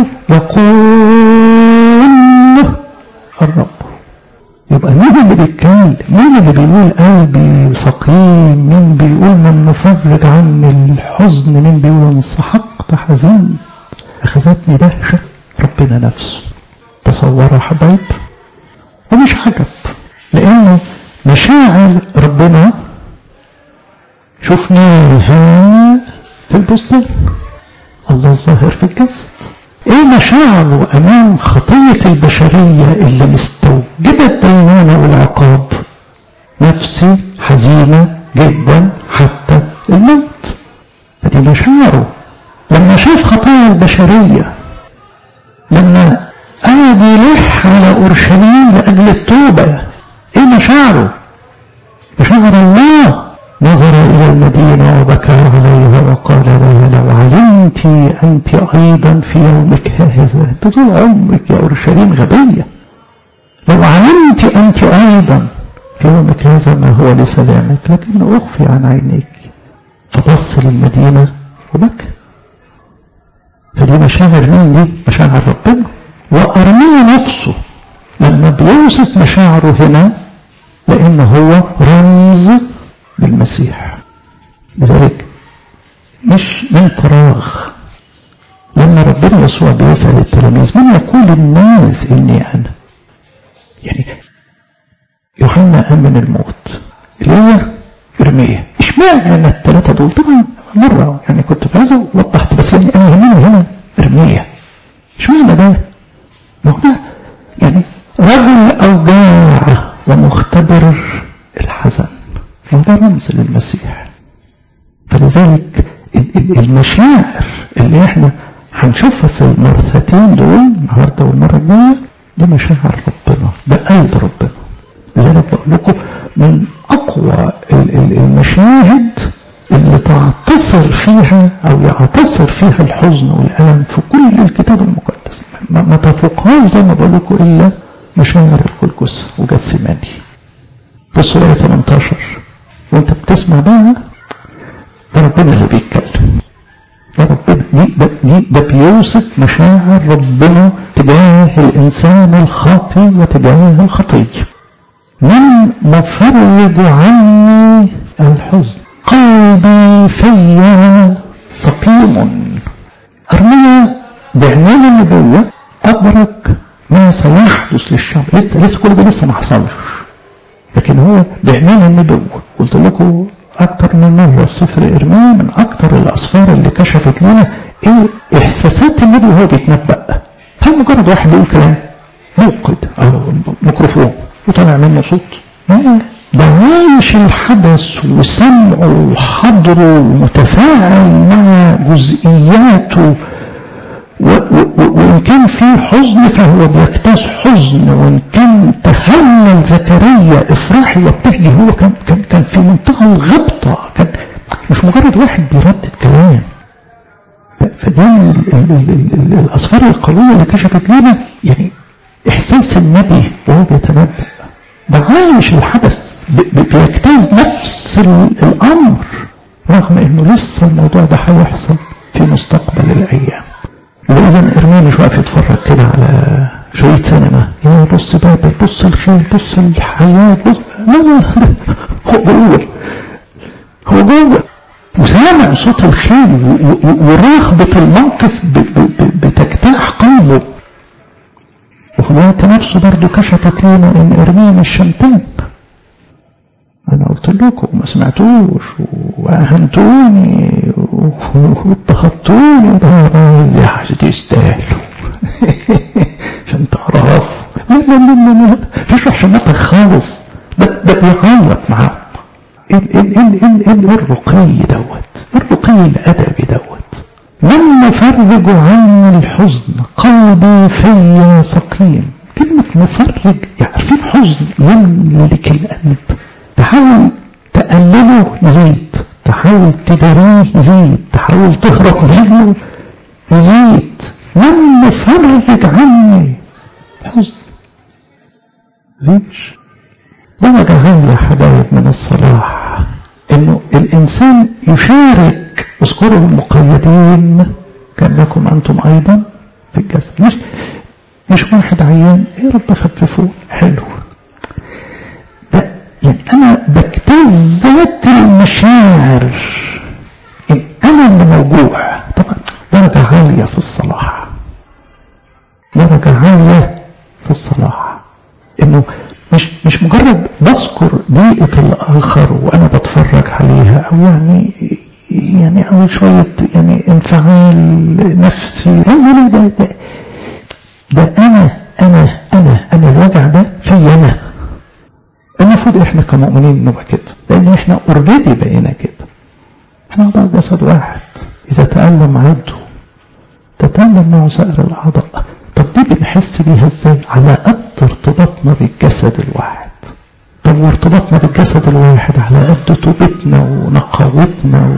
يقول الرب يبقى مين اللي بيتكلم مين اللي بيقول قلبي سقيم مين بيقول من نفرج عن الحزن مين بيقول انسحقت حزين أخذتني دهشة ربنا نفسه تصوروا حبايب ومش عجب لأنه مشاعر ربنا شفناها في البستان الله الظاهر في الجسد ايه مشاعره امام خطية البشرية اللي مستوجبة الدينونة والعقاب نفسي حزينة جدا حتى الموت فدي مشاعره لما شاف خطايا البشرية لما قعد يلح على اورشليم لاجل التوبة ايه مشاعره مشاعر الله نظر إلى المدينة وبكى عليها وقال لها لو علمت أنت أيضا في يومك هذا أنت طول عمرك يا أورشليم غبية لو علمت أنت أيضا في يومك هذا ما هو لسلامك لكن أخفي عن عينيك فبص للمدينة وبكى فدي مشاعر مين دي؟ مشاعر ربنا وأرميا نفسه لما بيوصف مشاعره هنا لأن هو رمز بالمسيح لذلك مش من فراغ لما ربنا يسوع بيسأل التلاميذ من يقول الناس إني أنا يعني يوحنا أمن الموت إليه إرميا اشمعنى الثلاثة دول طبعا مرة يعني كنت في هذا وضحت بس يعني أنا يهمني هنا إرميا اشمعنى ده ما هو ده يعني رجل أوجاع ومختبر الحزن وده رمز للمسيح فلذلك المشاعر اللي احنا هنشوفها في المرثتين دول النهارده والمره الجايه دي مشاعر ربنا ده قلب ربنا لذلك بقول لكم من يختصر فيها أو يعتصر فيها الحزن والألم في كل الكتاب المقدس ما, ما تفوقهاش زي ما بقول لكم إلا مشاعر الكلكس وجثماني بصوا آية 18 وأنت بتسمع بقى ده ربنا اللي بيتكلم ده ربنا دي ده, دي ده بيوصف مشاعر ربنا تجاه الإنسان الخاطي وتجاه الخطية من مفرج عني الحزن قلبي فيا سقيم أرميا بعنوان النبوة أدرك ما سيحدث للشعب لسه لسه كل ده لسه ما حصلش لكن هو بعنوان النبوة قلت لكم أكتر من مرة في سفر إرميا من أكتر الأسفار اللي كشفت لنا إيه إحساسات النبي وهو بيتنبأ هل مجرد واحد بيقول كلام موقد أو ميكروفون وطلع منه صوت ده عايش الحدث وسمعه وحضره ومتفاعل مع جزئياته وإن كان في حزن فهو بيكتاز حزن وإن كان تهلل زكريا إفراحي وابتهجي هو كان, كان, كان في منتهى الغبطة كان مش مجرد واحد بيردد كلام فدي الأسفار القوية اللي كشفت لنا يعني إحساس النبي وهو بيتنبأ ده عايش الحدث بيجتاز نفس الأمر رغم إنه لسه الموضوع ده هيحصل في مستقبل الأيام وإذا إرميا مش واقف يتفرج كده على شوية سينما يا بص بابل بص الخيل بص الحياة بص لا لا هو جوه هو جوه وسامع صوت الخيل ورغبة الموقف بتجتاح قلبه وفي الوقت نفسه برضه كشفت لنا ان ارميا مش شمتان انا قلت لكم وما سمعتوش واهنتوني واضطهدتوني يا حاجة يستاهلوا عشان تعرفوا لا لا لا لا مفيش روح شماتك خالص ده ده بيعيط معاهم ايه ال ال ال ال الرقي دوت الرقي الادبي دوت من مفرج عن الحزن قلبي فيا سقيم كلمة مفرج يعني عارفين حزن يملك القلب تحاول تقلله يزيد تحاول تداريه يزيد تحاول تهرب منه يزيد من مفرج عني حزن فيش درجة عالية يا حبايب من الصلاح انه الانسان يشارك اذكروا المقيدين كانكم انتم ايضا في الجسد مش مش واحد عيان يا رب خففوه حلو ده يعني انا بجتاز ذات المشاعر ان انا اللي موجوع طبعا درجة عالية في الصلاح درجة عالية في الصلاح انه مش مش مجرد بذكر ضيقة الآخر وأنا بتفرج عليها أو يعني يعني أو شوية يعني انفعال نفسي لا لا ده ده, ده أنا أنا أنا أنا الوجع ده في أنا المفروض إحنا كمؤمنين نبقى كده لأن إحنا أوريدي بقينا كده إحنا أعضاء جسد واحد إذا تألم عبده تتألم معه سائر الأعضاء طب دي بنحس بيها ازاي على قد ارتباطنا بالجسد الواحد طب وارتباطنا بالجسد الواحد على قد توبتنا ونقاوتنا و...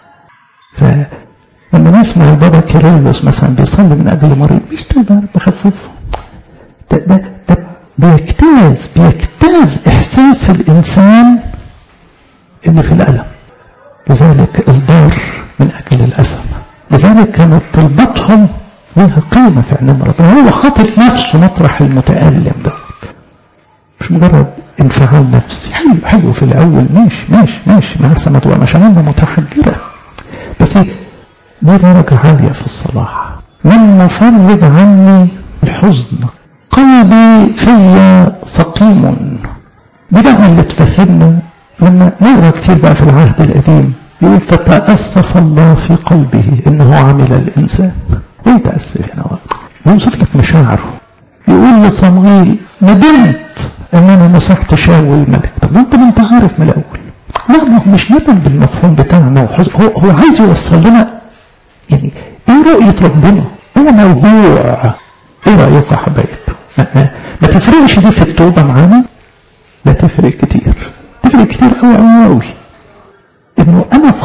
فلما نسمع البابا كيرلس مثلا بيصلي من اجل مريض مش تقدر بخففه ده ده ده بيجتاز بيجتاز احساس الانسان اللي في الالم لذلك البار من اجل الاسم لذلك كانت طلبتهم لها قيمة في عينين ربنا هو حاطط نفسه مطرح المتألم ده مش مجرد انفعال نفسي حلو حلو في الأول ماشي ماشي ماشي ما أحسن ما تبقى مشاعرنا متحجرة بس دي درجة عالية في الصلاح من مفرج عني الحزن قلبي فيا سقيم دي بقى اللي تفهمنا لما نقرا كتير بقى في العهد القديم يقول فتأسف الله في قلبه انه عمل الانسان ليه تأسف هنا يوصف لك مشاعره يقول لصمويل ندمت ان انا مسحت شاول الملك طب انت ما انت عارف من الاول لا ما هو مش ندم بالمفهوم بتاعنا وحزن هو, هو عايز يوصل لنا يعني ايه رؤية ربنا هو موضوع ايه رأيكم يا حبايب ما, ما, ما تفرقش دي في التوبة معانا لا تفرق كتير تفرق كتير قوي قوي قوي انه انا في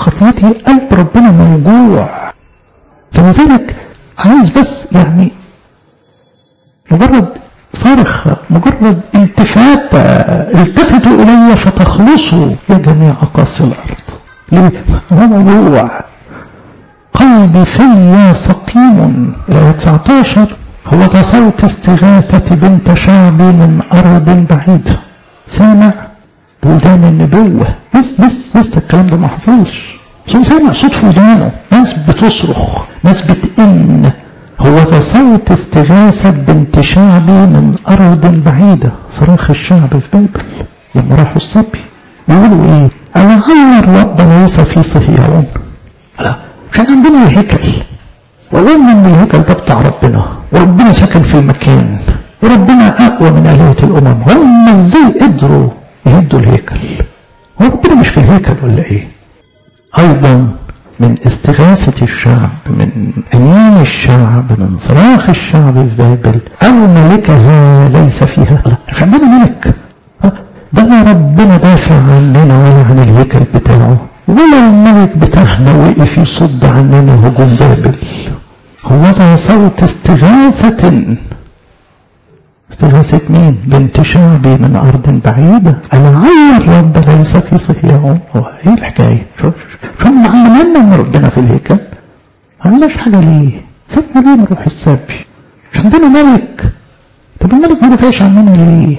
خطيتي قلب ربنا موجوع فلذلك عايز بس يعني مجرد صرخة مجرد التفاتة التفتوا إلي فتخلصوا يا جميع أقاصي الأرض ليه؟ هو موجوع قلبي في سقيم الآية 19 هو ذا صوت استغاثة بنت شعبي من أرض بعيدة سامع بودان النبوة بس بس بس الكلام ده ما حصلش بس سامع صوت في ودانه ناس بتصرخ ناس بتئن هو ذا صوت استغاثة بنت شعبي من أرض بعيدة صراخ الشعب في بابل لما راحوا الصبي يقولوا إيه؟ أنا غير الرب ليس في صهيون لا كان عندنا الهيكل وقلنا ان الهيكل ده بتاع ربنا وربنا سكن في المكان وربنا اقوى من الهه الامم هم ازاي قدروا يهدوا الهيكل هو ربنا مش في الهيكل ولا ايه ايضا من استغاثة الشعب من أنين الشعب من صراخ الشعب في بابل أو ملكها ليس فيها لا مش عندنا ملك ده ربنا دافع عننا ولا عن الهيكل بتاعه ولا الملك بتاعنا وقف يصد عننا هجوم بابل هو ذا صوت استغاثة استغاثة مين؟ بنت شعبي من أرض بعيدة أنا عين الرب ليس في صهيون هو إيه الحكاية؟ شو شو معلمنا إن ربنا في الهيكل؟ ما عملناش حاجة ليه؟ سيبنا ليه نروح السبي؟ مش عندنا ملك طب الملك ما دافعش عننا ليه؟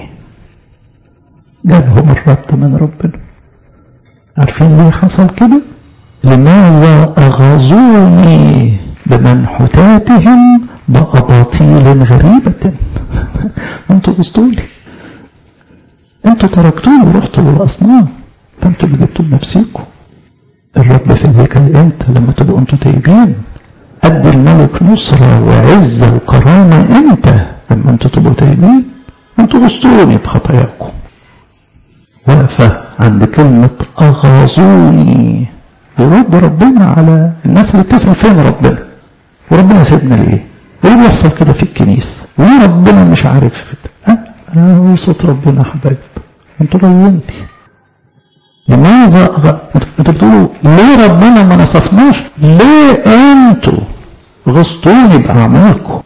جابهم الرد من ربنا عارفين ليه حصل كده لماذا أغاظوني بمنحوتاتهم بأباطيل غريبة انتوا بستولي انتوا تركتوني ورحتوا للأصنام فانتوا اللي جبتوا بنفسيكم الرب في الهيكل امتى لما تبقوا انتوا تايبين قد الملك نصرة وعزة وكرامة امتى لما انتوا تبقوا تايبين انتوا غصتوني بخطاياكم واقفة عند كلمة أغاظوني يرد ربنا على الناس اللي بتسأل فين ربنا وربنا سيبنا ليه وليه بيحصل كده في الكنيسة وليه ربنا مش عارف أه أه صوت ربنا حبايب انتوا جايين لماذا أغ... انتوا بتقولوا ليه ربنا ما نصفناش ليه انتوا غصتوني بأعمالكم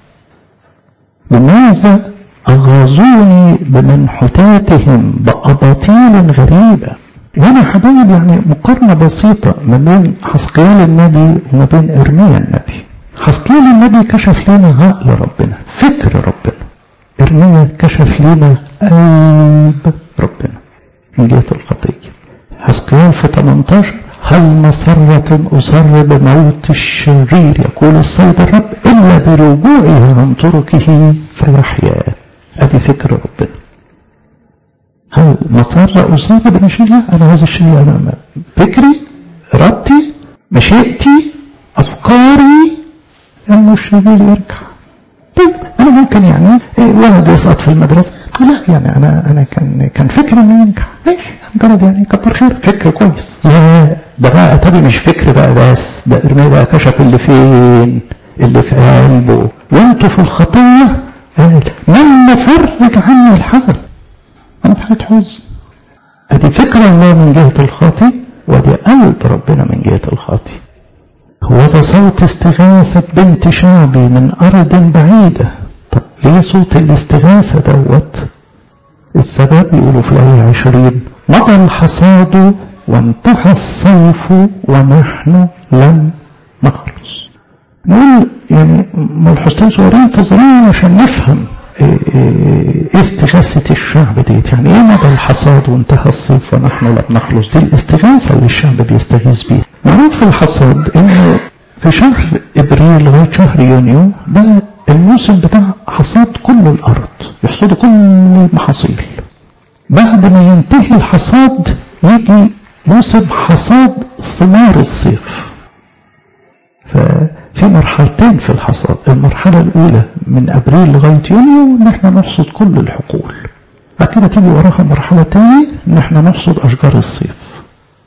لماذا أغاظوني بمنحوتاتهم بأباطيل غريبة وأنا حبايب يعني مقارنة بسيطة ما بين حسقيال النبي وما بين إرميا النبي حسقيال النبي كشف لنا عقل ربنا فكر ربنا إرميا كشف لنا قلب ربنا من جهة الخطية حسقيال في 18 هل مسرة أسر بموت الشرير يقول السيد الرب إلا برجوعه عن تركه فيحيا ادي فكر ربنا هل مسار أصاب بمشيئة أنا هذا الشيء أنا فكري إرادتي مشيئتي أفكاري إنه الشرير يرجع طيب أنا ممكن يعني إيه ولد يسقط في المدرسة لا يعني أنا أنا كان كان فكري إنه ينجح ماشي مجرد يعني كتر خير فكر كويس لا ده بقى تبي مش فكر بقى بس ده ارمي بقى كشف اللي فين اللي في قلبه وانتوا في الخطيه من نفرج عني الحزن أنا في حالة حزن أدي فكرة الله من جهة الخاطي وأدي قلب ربنا من جهة الخاطي هو ذا صوت استغاثة بنت شعبي من أرض بعيدة طب ليه صوت الاستغاثة دوت السبب يقولوا في الآية عشرين مضى الحصاد وانتهى الصيف ونحن لم نخلص نقول يعني ملحوظتين صغيرين فظرين عشان نفهم ايه استغاثة الشعب ديت يعني ايه مدى الحصاد وانتهى الصيف ونحن لم نخلص دي الاستغاثة اللي الشعب بيستغيث بيها معروف في الحصاد انه في شهر ابريل لغاية شهر يونيو ده الموسم بتاع حصاد كل الارض يحصدوا كل المحاصيل بعد ما ينتهي الحصاد يجي موسم حصاد ثمار الصيف ف في مرحلتين في الحصاد المرحلة الأولى من أبريل لغاية يونيو إن احنا نحصد كل الحقول بعد كده تيجي وراها مرحلة تانية إن احنا نحصد أشجار الصيف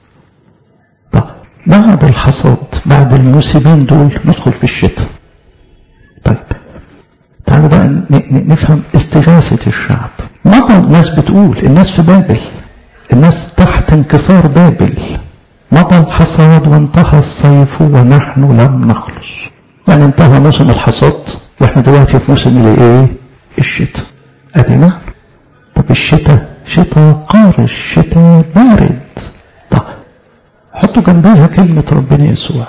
طب بعد الحصاد بعد الموسمين دول ندخل في الشتاء طيب تعالوا بقى نفهم استغاثة الشعب مرة الناس بتقول الناس في بابل الناس تحت انكسار بابل مضى الحصاد وانتهى الصيف ونحن لم نخلص يعني انتهى موسم الحصاد واحنا دلوقتي في موسم الايه الشتاء ادي معنى طب الشتاء شتاء قارس شتاء بارد طب حطوا جنبها كلمة ربنا يسوع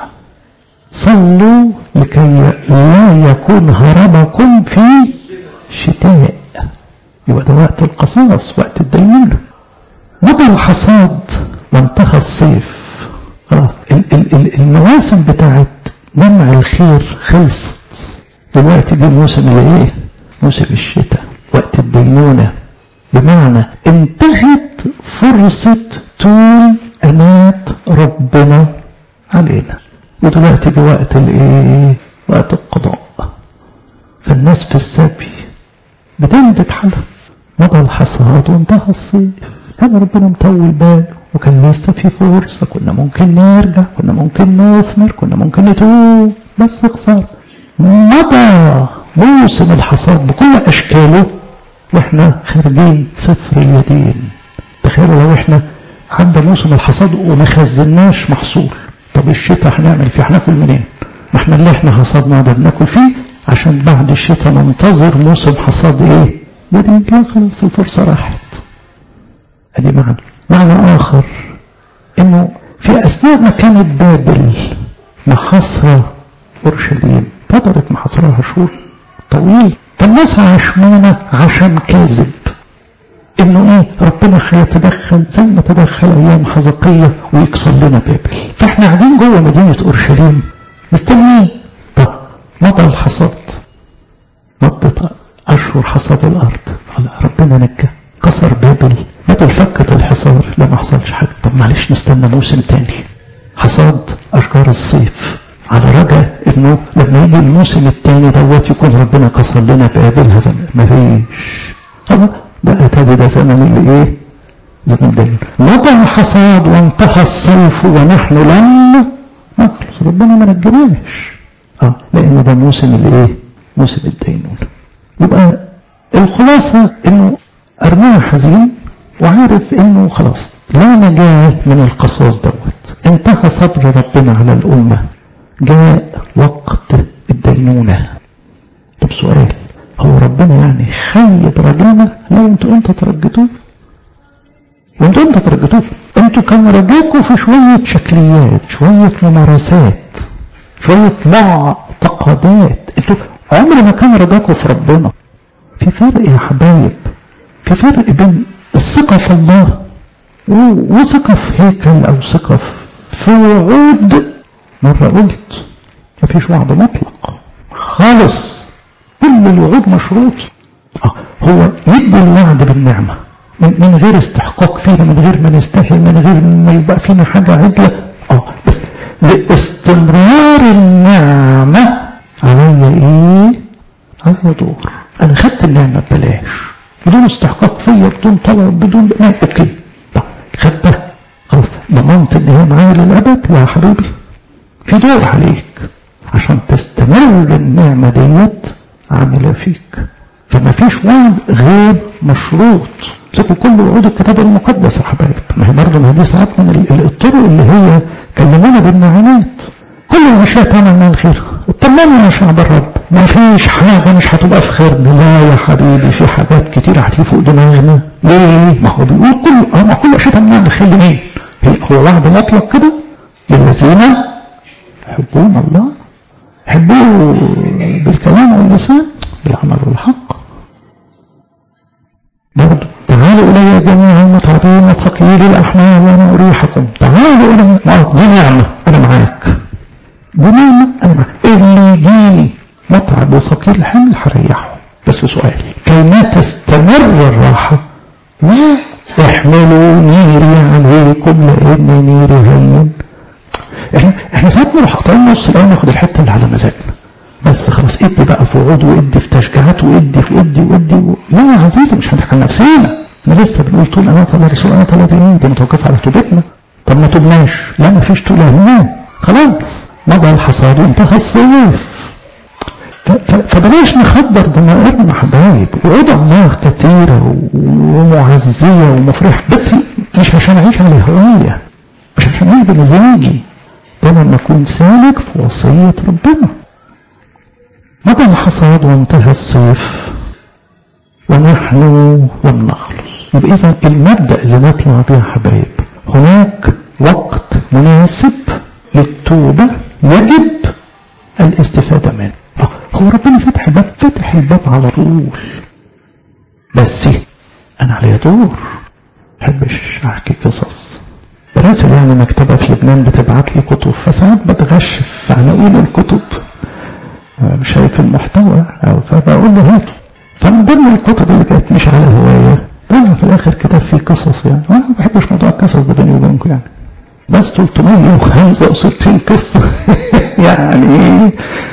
صلوا لكي لا يكون هرمكم في شتاء يبقى ده وقت القصاص وقت الدينونة مضى الحصاد وانتهى الصيف خلاص المواسم بتاعت جمع الخير خلصت دلوقتي جه موسم الايه موسم الشتاء وقت الدينونة بمعنى انتهت فرصة طول أنات ربنا علينا ودلوقتي جه وقت الايه وقت القضاء فالناس في السبي بتندب حالها مضى الحصاد وانتهى الصيف كان ربنا مطول باله وكان لسه في فرصة كنا ممكن نرجع كنا ممكن نثمر كنا ممكن نتوب بس خسارة مضى موسم الحصاد بكل أشكاله واحنا خارجين صفر اليدين تخيلوا لو احنا عدى موسم الحصاد وما خزناش محصول طب الشتاء هنعمل فيه هناكل منين؟ ما احنا اللي احنا حصدنا ده بناكل فيه عشان بعد الشتاء ننتظر موسم حصاد ايه؟ جديد لا خلاص الفرصة راحت ادي معنى معنى آخر انه في اثناء ما كانت بابل محاصرة اورشليم فضلت محاصرها شهور طويل فالناس عشمانة عشم كاذب انه ايه ربنا هيتدخل زي ما تدخل ايام حزقية ويكسر لنا بابل فاحنا قاعدين جوه مدينة اورشليم مستنيين طب مضى الحصاد مضت اشهر حصاد الارض ربنا نجى كسر بابل بابل فكت الحصار لا ما حصلش حاجه طب معلش نستنى موسم تاني حصاد اشجار الصيف على رجاء انه لما يجي الموسم التاني دوت يكون ربنا كسر لنا بابل هذا ما فيش طبعا بقى تاني ده زمن اللي ايه زمن دين مضى الحصاد وانتهى الصيف ونحن لم نخلص ربنا ما نجناش اه لان ده موسم الايه موسم الدينونه يبقى الخلاصه انه ارميا حزين وعارف انه خلاص لا نجاة من القصاص دوت انتهى صبر ربنا على الامة جاء وقت الدينونة طب سؤال هو ربنا يعني خيب رجانا لا انتوا امتى ترجتوه وانتوا امتى ترجتوه انتوا كان رجاكوا في شوية شكليات شوية ممارسات شوية معتقدات انتوا عمر ما كان رجاكوا في ربنا في فرق يا حبايب في فرق بين الثقة في الله وثقة في هيكل أو ثقة في وعود مرة قلت مفيش وعد مطلق خالص كل الوعود مشروط آه هو يدي الوعد بالنعمة من, من غير استحقاق فينا من غير ما نستاهل من غير ما يبقى فينا حاجة عدلة اه بس لاستمرار النعمة عليا ايه عليا دور انا خدت النعمة ببلاش بدون استحقاق فيا بدون طلب بدون ما اوكي طب خدتها خلاص ضمنت ان هي معايا للابد لا يا حبيبي في دور عليك عشان تستمر النعمة ديت عاملة فيك فما فيش وعد غير مشروط سيبوا كل وعود الكتاب المقدس يا حبايب ما هي برضه ما دي ساعات من الطرق اللي هي كلمونا بالنعمات كل الاشياء تعمل من الخير اطمنوا يا شعب الرب ما فيش حاجة مش هتبقى في خيرنا لا يا حبيبي في حاجات كتير هتيجي فوق دماغنا ليه ما هو بيقول كل اه ما كل اشياء تعمل من الخير لمين هو وعد مطلق كده للذين يحبون الله يحبوه بالكلام واللسان بالعمل والحق برضه تعالوا إلي جميعا المتعبين والثقيل الأحمال وأنا أريحكم تعالوا إلي دي نعمة أنا معاك دي نعمة أنا معاك اللي يجيني متعب وثقيل الحمل هريحه بس سؤال كيما تستمر الراحة لا احملوا نيري عليكم لأن نيري هين احنا احنا ساعات نروح قاطعين نص الاول ناخد الحته اللي على مزاجنا بس خلاص ادي بقى في وعود وادي في تشجيعات وادي في ادي وادي و... لا يا عزيزي مش هنضحك على نفسنا احنا لسه بنقول طول انا الله رسول انا ثلاث ايه دي متوقف على توبتنا طب ما تبناش لا ما فيش طول اهمال خلاص مضى الحصاد وانتهى الصيف فبلاش نخدر ضمائرنا حبايب وعود الله كثيرة ومعزية ومفرحة بس مش عشان أعيش على هواية مش عشان انا بمزاجي ده لما اكون سالك في وصيه ربنا مضى الحصاد وانتهى الصيف ونحن لم نخلص يبقى اذا المبدا اللي نطلع بيه يا حبايب هناك وقت مناسب للتوبه يجب الاستفاده منه هو ربنا فتح الباب فتح الباب على طول بس انا عليا دور بحبش احكي قصص براسل يعني مكتبة في لبنان بتبعت لي كتب فساعات بتغش في عناوين الكتب مش شايف المحتوى او فبقول له هاته فمن ضمن الكتب اللي كانت مش على هواية طلع في الاخر كتاب فيه قصص يعني وانا ما بحبش موضوع القصص ده بيني وبينكم يعني بس 365 قصة يعني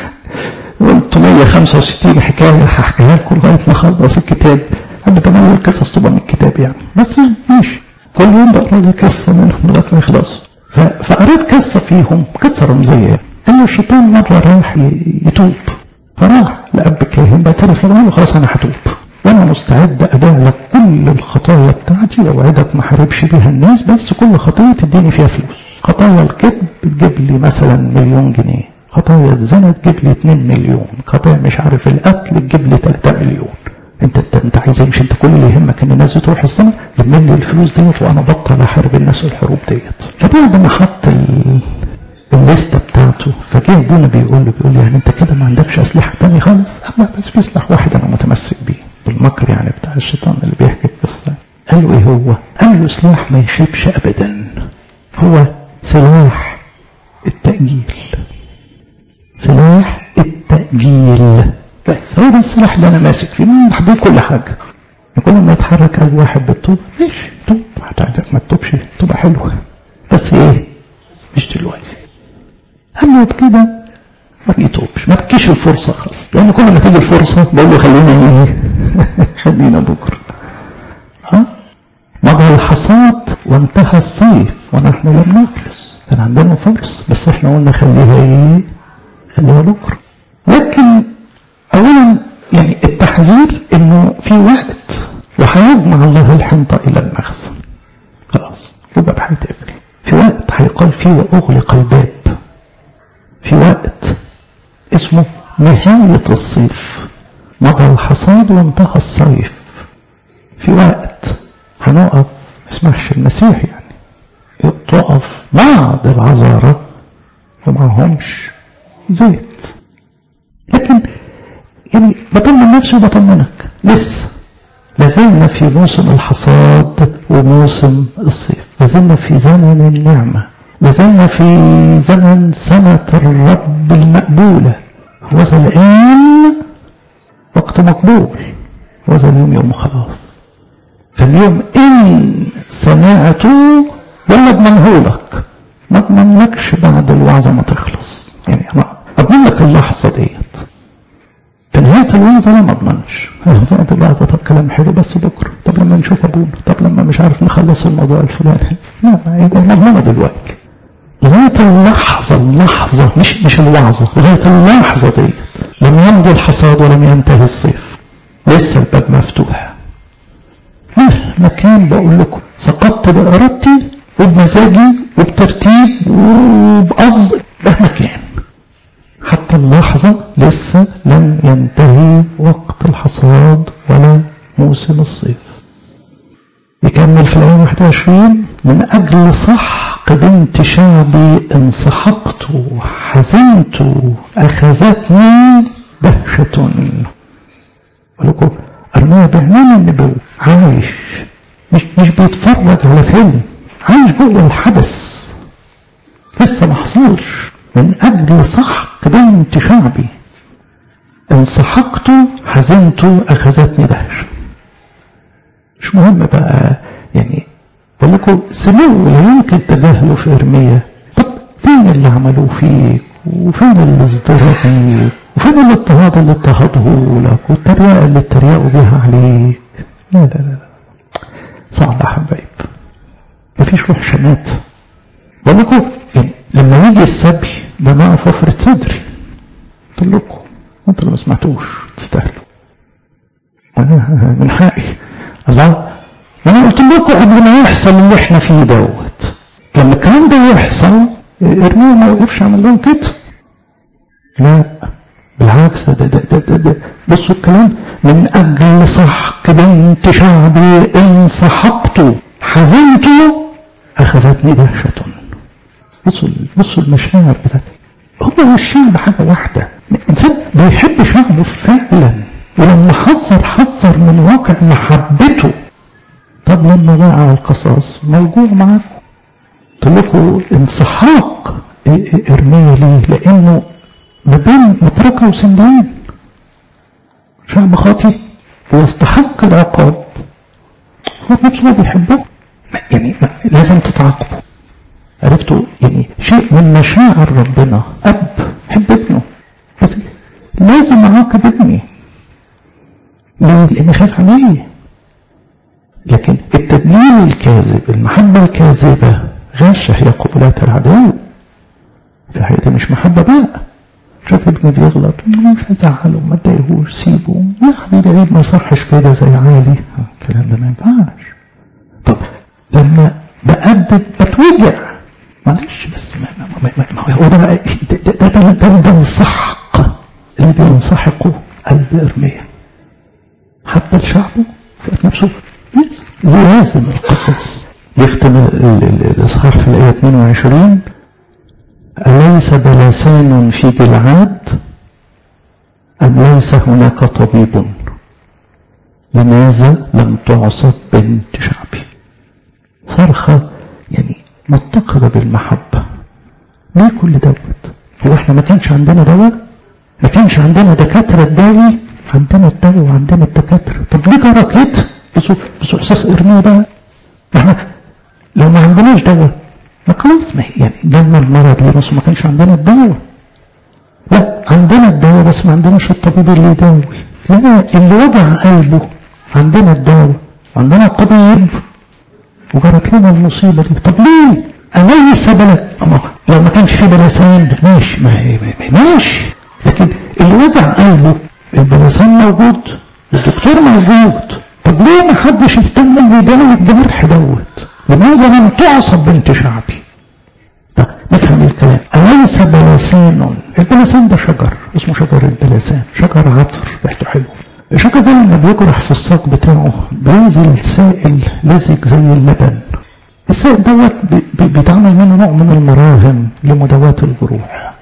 365 حكاية هحكيها لكم لغاية ما اخلص الكتاب قبل كمان القصص تبقى من الكتاب يعني بس ماشي كل يوم بقرا لي قصة منهم لغاية ما يخلصوا فقريت قصة فيهم قصة رمزية يعني إن الشيطان مرة راح يتوب فراح لأب كاهن بعترف له خلاص أنا هتوب وأنا مستعد أبيع لك كل الخطايا بتاعتي وأوعدك ما حاربش بيها الناس بس كل خطية تديني فيها فلوس خطايا الكذب تجيب لي مثلا مليون جنيه خطايا الزنا تجيب لي 2 مليون خطايا مش عارف القتل تجيب لي 3 مليون انت انت انت عايز مش انت كل اللي يهمك ان الناس تروح السما لم لي الفلوس ديت وانا بطل احارب الناس الحروب ديت فبعد ما حط الليسته بتاعته فجه ابونا بيقول له بيقول له يعني انت كده ما عندكش اسلحه تاني خالص اما بس في سلاح واحد انا متمسك بيه بالمكر يعني بتاع الشيطان اللي بيحكي القصه قال له ايه هو؟ قال له سلاح ما يخيبش ابدا هو سلاح التأجيل سلاح التأجيل بس هو ده السلاح اللي انا ماسك فيه من تحضير كل حاجه كل ما يتحرك قلب واحد بالطوبه ماشي توب هتعجبك ما تتوبش تبقى حلوه بس ايه مش دلوقتي قال له بكده ما بيتوبش ما بكيش الفرصه خالص لان كل ما تيجي الفرصه بقول له خلينا ايه خلينا بكره ها مضى الحصاد وانتهى الصيف ونحن لم نخلص كان عندنا فرص بس احنا قلنا خليها ايه خليها بكره لكن اولا يعني التحذير انه في وقت وهيجمع الله الحنطة الى المخزن خلاص الباب هيتقفل في وقت هيقال فيه واغلق الباب في وقت اسمه نهاية الصيف مضى الحصاد وانتهى الصيف في وقت هنقف ما اسمعش المسيح يعني تقف بعض العذارة ومعهمش زيت لكن يعني بطمن نفسي وبطمنك لسه لازلنا في موسم الحصاد وموسم الصيف لازلنا في زمن النعمة لازلنا في زمن سنة الرب المقبولة وذا الآن وقت مقبول وذا اليوم يوم خلاص فاليوم إن سمعته ولا اضمنهولك ما اضمنلكش بعد الوعظة ما تخلص يعني أنا أضمن لك اللحظة ديت في نهاية الوعظة أنا ما أضمنش في نهاية الوعظة طب كلام حلو بس بكرة طب لما نشوف أبونا طب لما مش عارف نخلص الموضوع الفلاني لا ما يبقى مضمونة دلوقتي لغاية اللحظة اللحظة مش مش الوعظة لغاية اللحظة ديت لم يمضي الحصاد ولم ينتهي الصيف لسه الباب مفتوح مكان بقول لكم سقطت بإرادتي وبمزاجي وبترتيب وبقصد ده مكان حتى اللحظة لسه لم ينتهي وقت الحصاد ولا موسم الصيف يكمل في الآية 21 من أجل سحق بنت شعبي انسحقت حزنت أخذتني دهشة ولكم أرميا بعنان النبوة عايش مش مش بيتفرج على فيلم عايش جوه الحدث لسه ما حصلش من أجل سحق بنت شعبي انسحقت حزنت أخذتني دهشة مش مهم بقى يعني بقول لكم سمو لا يمكن تجاهله في إرميا طب فين اللي عملوه فيك وفين اللي ازدروا بيك وفين الاضطهاد اللي اضطهده لك والتريقة اللي اتريقوا بيها عليك لا لا لا صعب يا حبايب مفيش روح شمات بقول لكم يعني لما يجي السبي ده نقف وفرة صدري قلت لكم انتوا ما سمعتوش تستاهلوا من حقي الله وانا قلت لكم قبل ما يحصل اللي احنا فيه دوت لما الكلام ده يحصل ارميا ما وقفش عمل لهم كده لا بالعكس ده ده ده ده, ده. بصوا الكلام من أجل سحق بنت شعبي إن سحقت حزنت أخذتني دهشة بصوا بصوا المشاعر بتاعتي هو والشعب حاجة واحدة الإنسان بيحب شعبه فعلا ولما حذر حذر من واقع محبته طب لما وقع القصاص موجوع معاكم قلت لكم انسحاق ارميا ليه؟ لانه ما بين متركه وسندان شعب خاطي ويستحق العقاب هو نفسه هو بيحبه يعني لازم تتعاقبوا عرفتوا يعني شيء من مشاعر ربنا اب حب ابنه بس لازم اعاقب ابني ليه؟ لاني خايف عليه لكن التدليل الكاذب المحبه الكاذبه غشه هي قبلات العدو في الحقيقه مش محبه بقى شوف ابني بيغلط مش هزعله ما تضايقهوش سيبه يا حبيبي عيب ما يصحش كده زي عالي الكلام ده ما ينفعش طب لما بأدب بتوجع معلش بس ما, ما, ما, ما هو ده بقى ده ده ده, ده, ده السحق اللي بينسحقه قلب ارميا حتى لشعبه في نفسه لازم لازم القصص يختم الاصحاح في الايه 22 أليس بلسان في جلعاد أم ليس هناك طبيب لماذا لم تعصب بنت شعبي صرخة يعني متقدة بالمحبة ليه كل دوت هو احنا ما كانش عندنا دواء ما كانش عندنا دكاترة تداوي عندنا الدواء وعندنا الدكاترة طب ليه جرى كده بصوا بصوا احساس ارميه بقى احنا لو ما عندناش دواء ما خلاص ما يعني جالنا المرض ليه بس ما كانش عندنا الدواء لا عندنا الدواء بس ما عندناش الطبيب اللي يداوي لا اللي وجع قلبه عندنا الدواء وعندنا الطبيب وجرت لنا المصيبة دي طب ليه أليس بلد لو ما كانش في بلسان ماشي ما ماشي لكن اللي وجع قلبه البلسان موجود الدكتور موجود طب ليه ما حدش اهتم بيداوي الجرح دوت لماذا لم تعصب بنت شعبي طب نفهم الكلام أليس بلسان البلسان ده شجر اسمه شجر البلسان شجر عطر ريحته حلوه الشجر ده لما بيجرح في الساق بتاعه بينزل سائل لزج زي اللبن السائل دوت بيتعمل منه نوع من المراهم لمداواة الجروح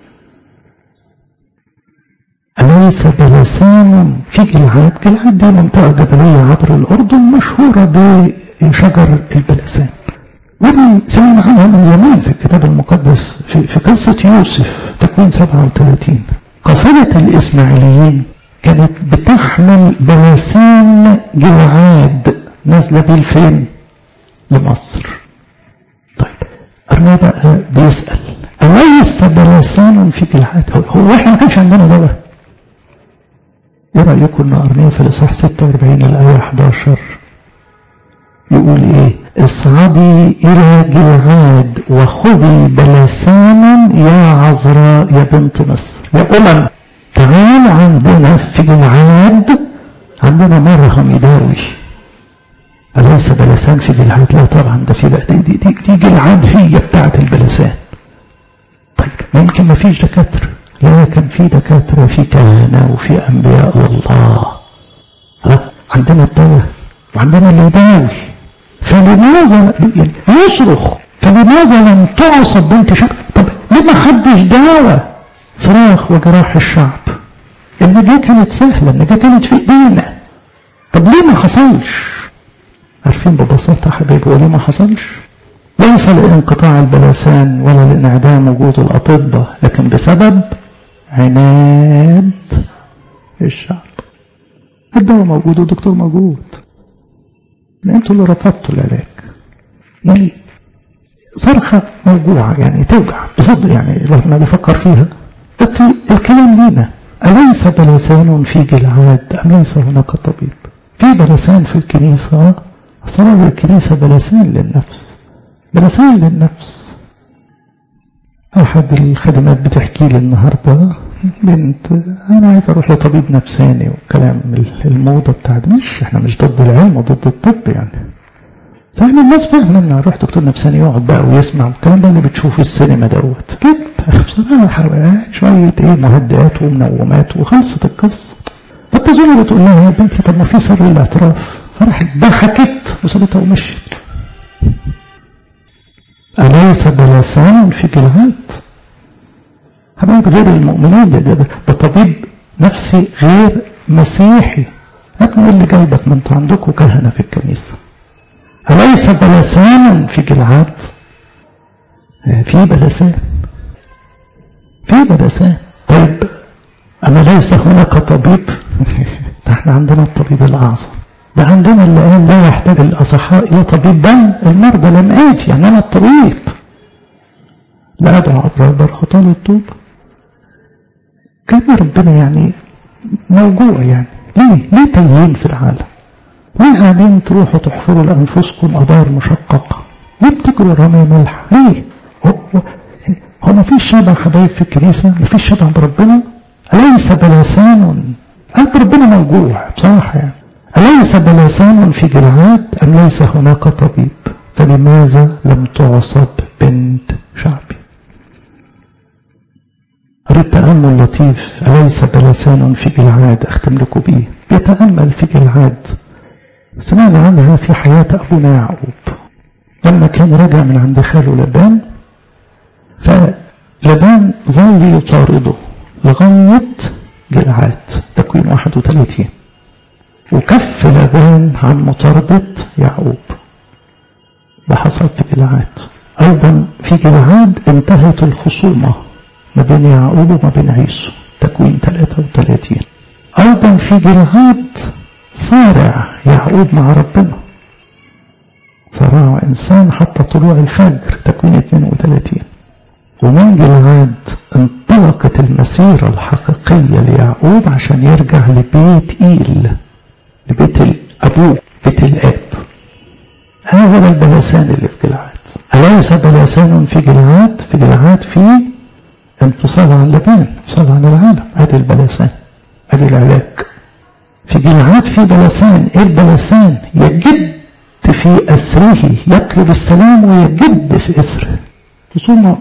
أليس بلسان في جلعاد جلعاد دي منطقة جبلية عبر الأردن مشهورة بشجر البلسان ودي سمعنا عنها من زمان في الكتاب المقدس في, في قصة يوسف تكوين 37 قافلة الإسماعيليين كانت بتحمل بلسان جلعاد نازلة بيه لفين؟ لمصر طيب أرميا بقى بيسأل أليس بلسان في جلعاد هو احنا ما كانش عندنا دواء ايه رأيكم ان أرميا في الإصحاح 46 الآية 11 يقول ايه اصعدي إلى جلعاد وخذي بلسانا يا عذراء يا بنت مصر يا أمم تعال عندنا في جلعاد عندنا مرهم يداوي أليس بلسان في جلعاد لا طبعا ده في بقى دي, دي, دي, دي جلعاد هي بتاعة البلسان طيب ممكن ما فيش دكاترة لا كان في دكاترة في كهنة وفي أنبياء الله ها عندنا الدواء وعندنا اللي يداوي فلماذا يصرخ فلماذا لم تعصب بنت شعب طب ليه ما حدش داوى صراخ وجراح الشعب ان دي كانت سهلة ان دي كانت في ايدينا طب ليه ما حصلش عارفين ببساطة حبيبي وليه ما حصلش ليس لانقطاع البلسان ولا لانعدام وجود الاطباء لكن بسبب عناد الشعب الدواء موجود والدكتور موجود انتوا اللي رفضتوا العلاج يعني صرخة موجوعة يعني توجع بصدق يعني الواحد ما بيفكر فيها بس الكلام لينا أليس بلسان في جلعاد أم ليس هناك طبيب في بلسان في الكنيسة أصلا الكنيسة بلسان للنفس بلسان للنفس أحد الخدمات بتحكي لي النهاردة بنت أنا عايز أروح لطبيب نفساني وكلام الموضة بتاعت مش إحنا مش ضد العلم وضد الطب يعني صحيح الناس فاهمة ان يروح دكتور نفساني يقعد بقى ويسمع الكلام ده اللي بتشوفه في السينما دوت كده بصراحة حرقان شوية ايه مهدئات ومنومات وخلصت القصة فالتزوجة بتقول لها يا بنتي طب ما في سر الاعتراف فراحت ضحكت وسابتها ومشيت أليس بلسان في جلعاد حبايب غير المؤمنين ده, ده, ده, ده طبيب نفسي غير مسيحي يا ابني ايه اللي جايبك ما انتوا عندكم كهنه في الكنيسه أليس بلسان في جلعاد في بلسان في بلسان طيب أما ليس هناك طبيب ده احنا عندنا الطبيب الأعظم ده عندنا اللي قال لا يحتاج الأصحاء إلى طبيب بل المرضى لم آتي يعني أنا الطبيب لا أدعو أبرار برخطان للطوب كان ربنا يعني موجوع يعني ليه؟ ليه تليين في العالم؟ ليه قاعدين تروحوا تحفروا لأنفسكم أبار مشققة؟ ليه بتجروا رمي ملح؟ ليه؟ هو, هو ما فيش شبع حبايب في الكنيسة؟ ما فيش شبع بربنا؟ أليس بلسان؟ قلب ربنا موجوع بصراحة يعني أليس بلسان في جلعاد أم ليس هناك طبيب؟ فلماذا لم تعصب بنت شعبي؟ قريت تأمل لطيف أليس بلسان في جلعاد أختم لكم بيه يتأمل في جلعاد سمعنا عنها في حياة أبونا يعقوب لما كان راجع من عند خاله لبان فلبان ظل يطارده لغاية جلعاد تكوين 31 وكف لبان عن مطاردة يعقوب ده حصل في جلعاد أيضا في جلعاد انتهت الخصومة ما بين يعقوب وما بين عيسو تكوين 33 أيضا في جلعاد صارع يعقوب مع ربنا صراع إنسان حتى طلوع الفجر تكوين 32 ومن جلعاد انطلقت المسيرة الحقيقية ليعقوب عشان يرجع لبيت إيل لبيت أبوه بيت الآب هذا البلسان اللي في جلعاد أليس بلسان في جلعاد في جلعاد في انفصال عن لبان انفصال عن العالم ادي البلسان ادي العلاج في جلعاد في بلسان ايه البلسان يجد في اثره يطلب السلام ويجد في اثره خصومة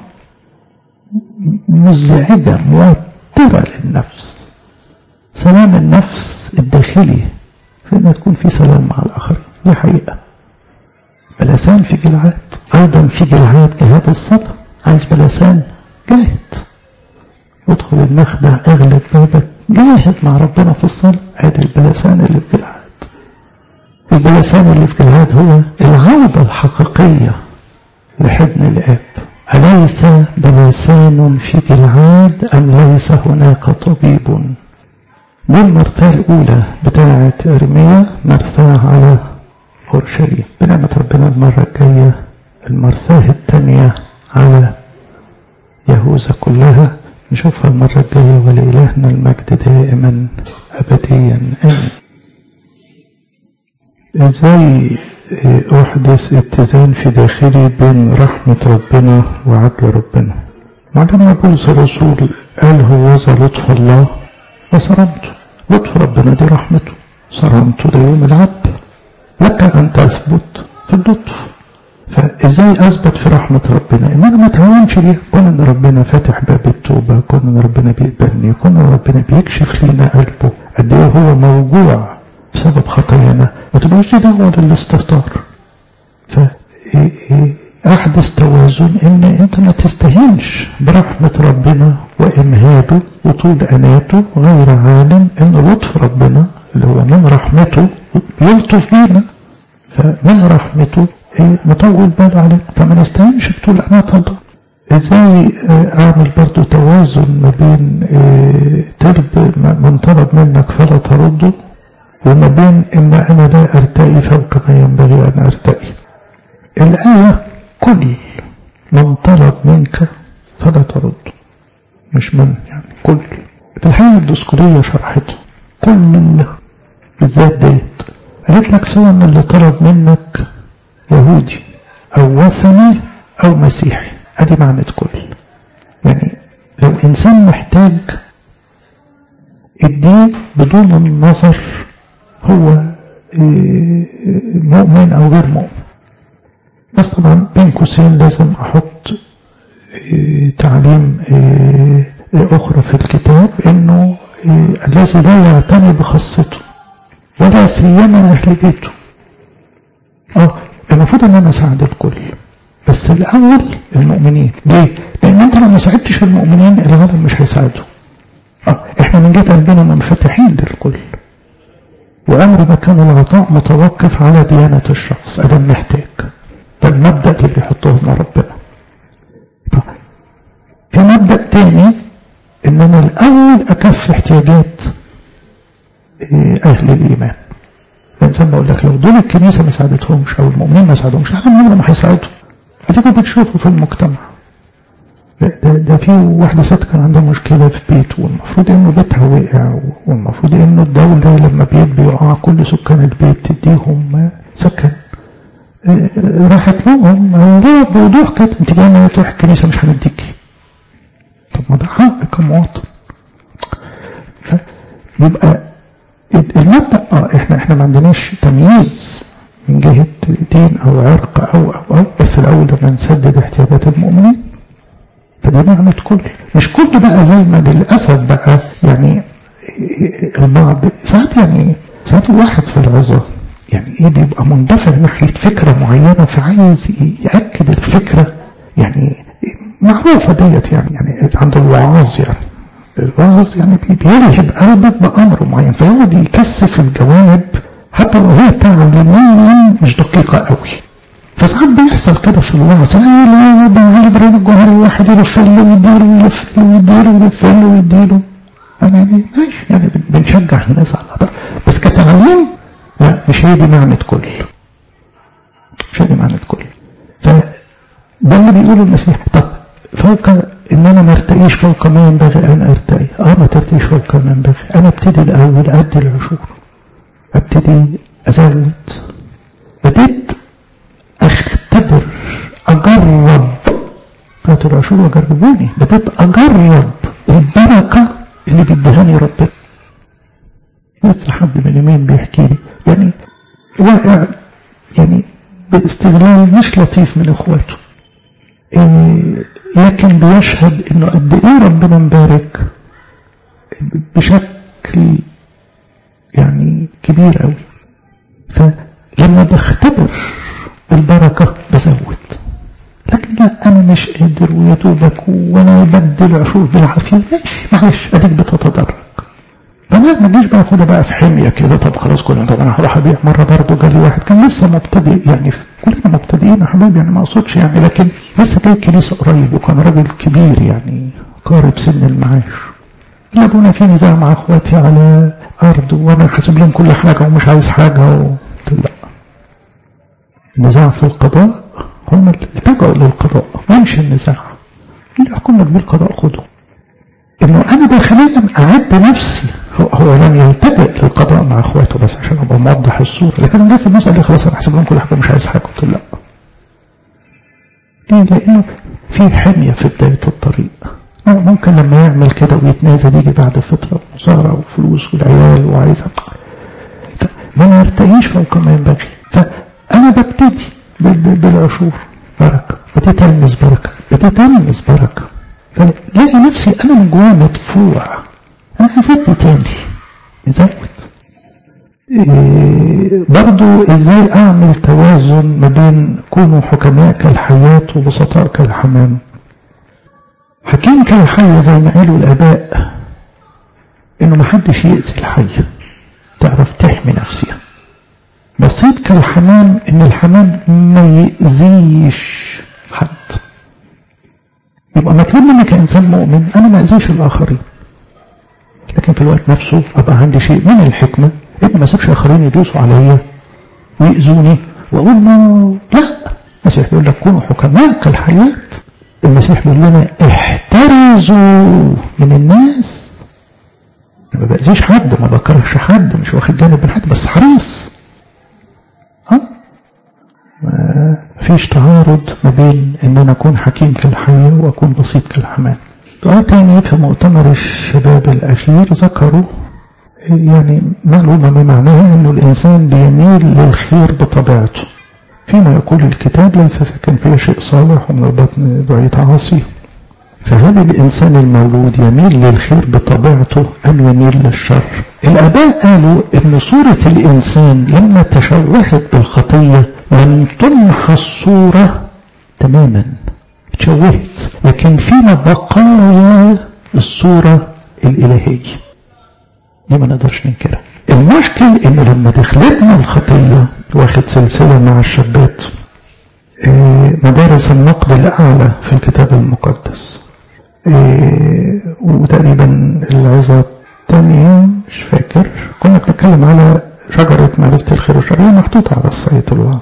مزعجة موترة للنفس سلام النفس الداخلي في ان تكون في سلام مع الاخرين دي حقيقة بلسان في جلعاد ايضا في جلعاد جهاد الصلاة عايز بلسان جاهد ادخل المخدع اغلب بابك جاهد مع ربنا في الصلاة ادي البلسان اللي في جلعاد البلسان اللي في جلعاد هو العودة الحقيقية لحضن الآب أليس بلسان في جلعاد أم ليس هناك طبيب دي المرثاة الأولى بتاعة إرميا مرثاة على أورشليم بنعمة ربنا المرة الجاية المرثاة الثانية على يهوذا كلها نشوفها المرة الجاية ولإلهنا المجد دائما أبديا آمين إزاي أحدث اتزان في داخلي بين رحمة ربنا وعدل ربنا معلمنا بولس الرسول قال هوذا لطف الله وصرمته لطف ربنا دي رحمته صرمته ده يوم العدل لك أن تثبت في اللطف فازاي اثبت في رحمه ربنا ان انا ما اتعاونش بيها كون ان ربنا فاتح باب التوبه كون ان ربنا بيقبلني كون ان ربنا بيكشف لينا قلبه قد ايه هو موجوع بسبب خطايانا ما تبقاش دي دعوه للاستهتار ف احدث توازن ان انت ما تستهينش برحمه ربنا وامهاده وطول اناته غير عالم ان لطف ربنا اللي هو من رحمته يلطف بينا فمن رحمته مطول باله علينا فما نستهينش بطول أنات الله ازاي اعمل برضو توازن ما بين ترب من طلب منك فلا ترده وما بين ان انا لا ارتقي فوق ما ينبغي ان ارتقي الآية كل من طلب منك فلا ترده مش من يعني كل في الحقيقة الدسكولية شرحته كل بالذات ديت قالت لك سواء اللي طلب منك يهودي أو وثني أو مسيحي ادي معنى كل يعني لو إنسان محتاج اديه بدون النظر هو مؤمن أو غير مؤمن بس طبعا بين قوسين لازم احط تعليم اخرى في الكتاب انه الذي لا يعتني بخاصته ولا سيما اهل بيته اه المفروض ان انا اساعد الكل بس الاول المؤمنين ليه لان انت لو ما ساعدتش المؤمنين العالم مش هيساعده اه احنا من جهه قلبنا منفتحين للكل وامر ما كان العطاء متوقف على ديانه الشخص ادم محتاج ده المبدا اللي بيحطه لنا ربنا طيب في مبدا تاني ان انا الاول اكفي احتياجات اهل الايمان الانسان بقول لك لو دول الكنيسه ما ساعدتهمش او المؤمنين ما ساعدهمش العالم عمره ما هيساعدهم اديكم بتشوفوا في المجتمع ده, ده في واحده ست كان عندها مشكله في بيت والمفروض انه بيتها وقع والمفروض انه الدوله لما بيت بيقع كل سكان البيت تديهم سكن راحت لهم لا بوضوح كده انت جايه تروح الكنيسه مش هنديكي طب ما ده حق كمواطن فيبقى المبدا اه احنا احنا ما عندناش تمييز من جهه دين او عرق او او او بس الاول لما نسدد احتياجات المؤمنين فدي نعمة كل مش كل بقى زي ما للأسف بقى يعني البعض ساعات يعني ساعات الواحد في العظة يعني ايه بيبقى مندفع ناحية فكرة معينة فعايز يأكد الفكرة يعني معروفة ديت يعني يعني عند الوعاظ يعني الوعظ يعني بيلهب قلبك بأمر معين فيقعد يكثف الجوانب حتى لو هي تعليميا مش دقيقة قوي فساعات بيحصل كده في الوعظ لا لا ابراهيم الجوهري واحد يلف له ويديله ويلف له ويديله ويلف له ويديله انا يعني ماشي يعني بنشجع الناس على ده بس كتعليم لا مش هي دي معنى كل مش هي دي معنى كل فده اللي بيقوله المسيح طب فوق ان انا ما ارتقيش فوق ما ينبغي ان ارتقي اه ما ترتقيش فوق ما ينبغي انا ابتدي الاول ادي العشور ابتدي ازود بديت اختبر اجرب قالت العشور وجربوني بديت اجرب البركه اللي بيديهاني ربنا لسه حد من يومين بيحكي لي يعني واقع يعني باستغلال مش لطيف من اخواته إيه لكن بيشهد انه قد ايه ربنا مبارك بشكل يعني كبير قوي فلما بختبر البركة بزود لكن لا أنا مش قادر ويتوبك وأنا بدل عشور بالعافية ماشي معلش أديك بتتدرج فما ما تجيش بقى خدها بقى في حمية كده طب خلاص كلنا طب أنا هروح أبيع مرة برضه جالي واحد كان لسه مبتدئ يعني كلنا مبتدئين يا حبايبي يعني ما أقصدش يعني لكن لسه جاي الكنيسة قريب وكان راجل كبير يعني قارب سن المعاش لا ابونا في نزاع مع اخواتي على ارض وانا حاسب لهم كل حاجه ومش عايز حاجه قلت لا النزاع في القضاء هم اللي التجأوا للقضاء ما مش النزاع اللي يحكم لك بالقضاء خده انه انا داخليا اعد نفسي هو, هو لم يلتجئ للقضاء مع اخواته بس عشان ابقى موضح الصوره لكن جه في النص قال لي خلاص انا احسب لهم كل حاجه مش عايز حاجه قلت لا ليه لانه في حميه في بدايه الطريق ممكن لما يعمل كده ويتنازل يجي بعد فترة مصارة وفلوس والعيال وعايز ما يرتقيش فوق ما ينبغي فأنا ببتدي بالعشور بركة بديت ألمس بركة بديت ألمس بركة فلاقي نفسي أنا من جوايا مدفوع أنا عايز أدي تاني نزود إيه برضو ازاي اعمل توازن ما بين كونوا حكماء كالحياة وبسطاء كالحمام حكيم كالحية زي ما قالوا الآباء إنه محدش يأذي الحية تعرف تحمي نفسها بسيط كالحمام إن الحمام ما يأذيش حد يبقى مطلوب مني كإنسان مؤمن أنا ما أذيش الآخرين لكن في الوقت نفسه أبقى عندي شيء من الحكمة إن ما أسيبش آخرين يدوسوا عليا ويأذوني وأقول ما لا المسيح بيقول لك كونوا حكماء كالحياة المسيح بيقول لنا احترزوا من الناس ما بأذيش حد ما بكرهش حد مش واخد جانب من حد بس حريص ها ما فيش تعارض ما بين ان انا اكون حكيم كالحية واكون بسيط كالحمام سؤال تاني في مؤتمر الشباب الاخير ذكروا يعني معلومة بمعناها انه الانسان بيميل للخير بطبيعته فيما يقول الكتاب ليس سكن فيه شيء صالح ومن البطن دعيت عاصي فهل الإنسان المولود يميل للخير بطبيعته أم يميل للشر الآباء قالوا أن صورة الإنسان لما تشوهت بالخطية لم تمحى الصورة تماما تشوهت لكن فينا بقايا الصورة الإلهية دي ما نقدرش ننكرها المشكل انه لما دخلتنا الخطية واخد سلسلة مع الشابات مدارس النقد الأعلى في الكتاب المقدس وتقريبا العظة الثانية مش فاكر كنا بنتكلم على شجرة معرفة الخير والشر هي محطوطة على السيط الوعظ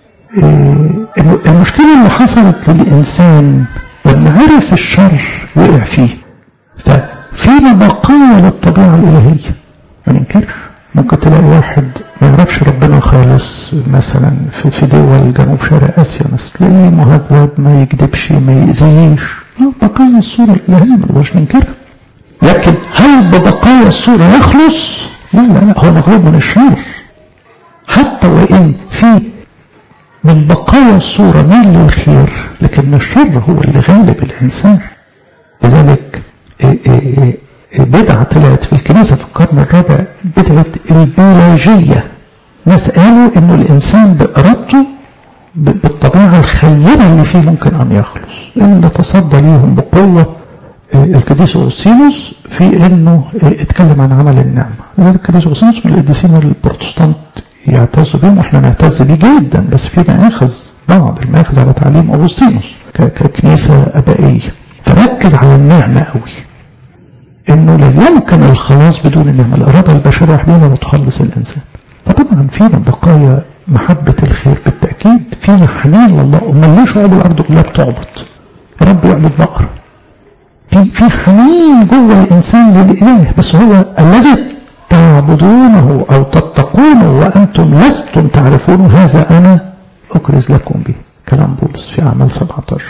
المشكلة اللي حصلت للإنسان لما عرف الشر وقع فيه ففينا بقايا للطبيعة الإلهية ما ننكرش ممكن تلاقي واحد ما يعرفش ربنا خالص مثلا في, في دول جنوب شرق اسيا مثلا تلاقيه مهذب ما يكذبش ما يأذيش بقايا الصورة الإلهية ما نقدرش ننكرها لكن هل ببقايا الصورة يخلص؟ لا لا لا هو مغلوب من الشر حتى وإن في من بقايا الصورة ميل للخير لكن الشر هو اللي غالب الإنسان لذلك إيه إيه بدعة طلعت في الكنيسة في القرن الرابع بدعة البيولوجية ناس قالوا انه الانسان بارادته بالطبيعة الخيرة اللي فيه ممكن ان يخلص لان نتصدى ليهم بقوة القديس اوسينوس في انه اتكلم عن عمل النعمة لذلك القديس اوسينوس من القديسين البروتستانت يعتزوا بهم واحنا نعتز بيه جدا بس في مآخذ بعض المآخذ على تعليم اوغسطينوس ككنيسة ابائية فركز على النعمة قوي انه لا يمكن الخلاص بدون النعمة الارادة البشرية وحدها لا تخلص الانسان فطبعا فينا بقايا محبة الخير بالتأكيد فينا حنين لله امال ليه شعوب الارض كلها بتعبد رب يعبد بقرة في في حنين جوه الانسان للاله بس هو الذي تعبدونه او تتقونه وانتم لستم تعرفون هذا انا اكرز لكم به كلام بولس في اعمال 17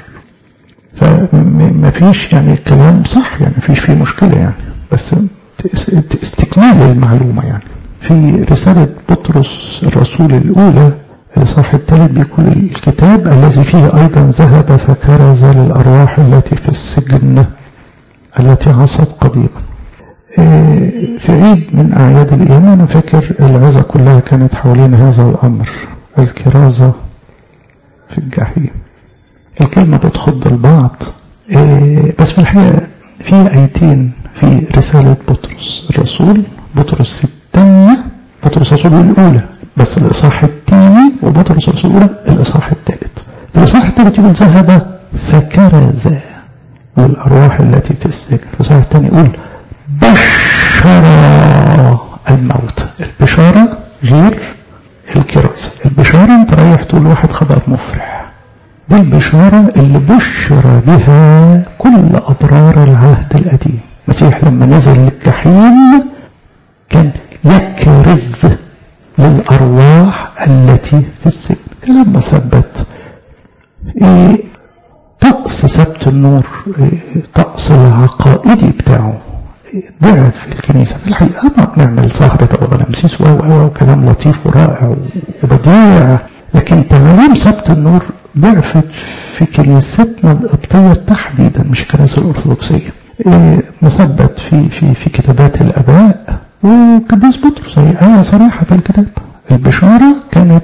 فما فيش يعني الكلام صح يعني فيش فيه مشكلة يعني بس استكمال المعلومة يعني في رسالة بطرس الرسول الأولى الإصحاح الثالث بيقول الكتاب الذي فيه أيضا ذهب فكرز للأرواح التي في السجن التي عصت قديما في عيد من أعياد الأيام أنا فاكر العظة كلها كانت حوالين هذا الأمر الكرازة في الجحيم الكلمة بتخض البعض بس في الحقيقة في آيتين في رسالة بطرس الرسول بطرس الثانية بطرس الرسول الأولى بس الإصحاح الثاني وبطرس الرسول الأولى الإصحاح الثالث الإصحاح الثالث يقول ذهب فكرز للأرواح التي في السجن الإصحاح الثاني يقول بشر الموت البشارة غير الكرازة البشارة انت رايح تقول واحد خبر مفرح دي البشارة اللي بشر بها كل أبرار العهد القديم المسيح لما نزل الجحيم كان يكرز للأرواح التي في السجن كلام مثبت إيه طقس سبت النور إيه طقس العقائدي بتاعه ضعف في الكنيسة في الحقيقة ما بنعمل سهرة أو غلامسيس وكلام لطيف ورائع وبديع لكن تعاليم سبت النور ضعفت في كنيستنا القبطية تحديدا مش الكنيسة الأرثوذكسية إيه مثبت في في في كتابات الآباء وقديس بطرس هي آية صريحة في الكتاب البشارة كانت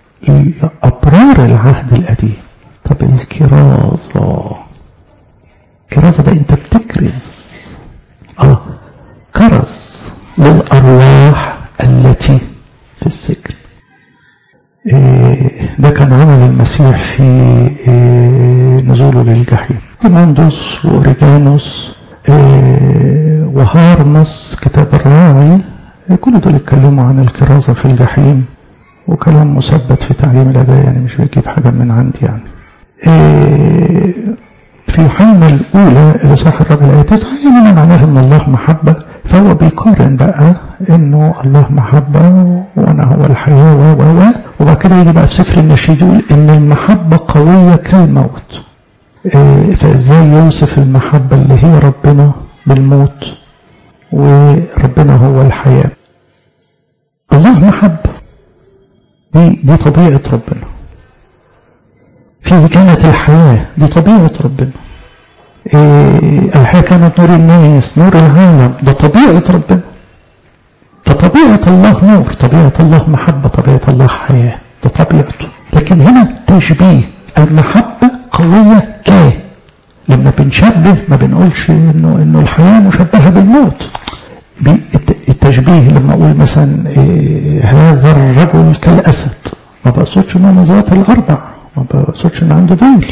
لأبرار العهد القديم طب الكرازة الكرازة ده أنت بتكرز اه كرز للأرواح التي في السجن إيه ده كان عمل المسيح في إيه نزوله للجحيم إيماندوس وأوريجانوس إيه وهارمس كتاب الراعي كل دول اتكلموا عن الكرازة في الجحيم وكلام مثبت في تعليم الآباء يعني مش بجيب حاجة من عندي يعني في يوحنا الأولى الإصحاح الرابع الآية 9 يعني معناها إن الله محبة فهو بيقارن بقى إنه الله محبة وأنا هو الحياة و و وبعد كده يجي بقى في سفر النشيد يقول إن المحبة قوية كالموت فإزاي يوصف المحبة اللي هي ربنا بالموت وربنا هو الحياة الله محبة دي دي طبيعة ربنا فيه كانت الحياة دي طبيعة ربنا إيه الحياة كانت نور الناس نور العالم ده طبيعة ربنا فطبيعة الله نور طبيعة الله محبة طبيعة الله حياة ده طبيعته لكن هنا تشبيه المحبة قوية ك لما بنشبه ما بنقولش انه انه الحياة مشبهة بالموت التشبيه لما اقول مثلا إيه هذا الرجل كالاسد ما بقصدش انه من ذات الاربع ما بقصدش ان عنده ديل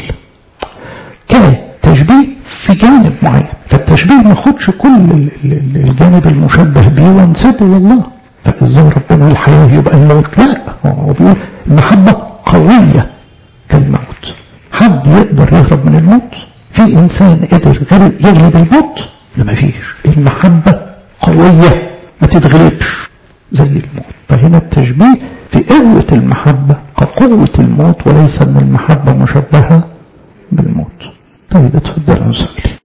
كتشبيه في جانب معين فالتشبيه ما خدش كل الجانب المشبه به وانسبه لله فازاي ربنا الحياه يبقى الموت لا هو بيقول المحبه قويه كالموت حد يقدر يهرب من الموت في انسان قدر يغلب الموت لا ما فيش المحبه قويه ما تتغلبش زي الموت فهنا التشبيه في قوة المحبة كقوة الموت وليس أن المحبة مشبهة بالموت طيب اتفضل نصلي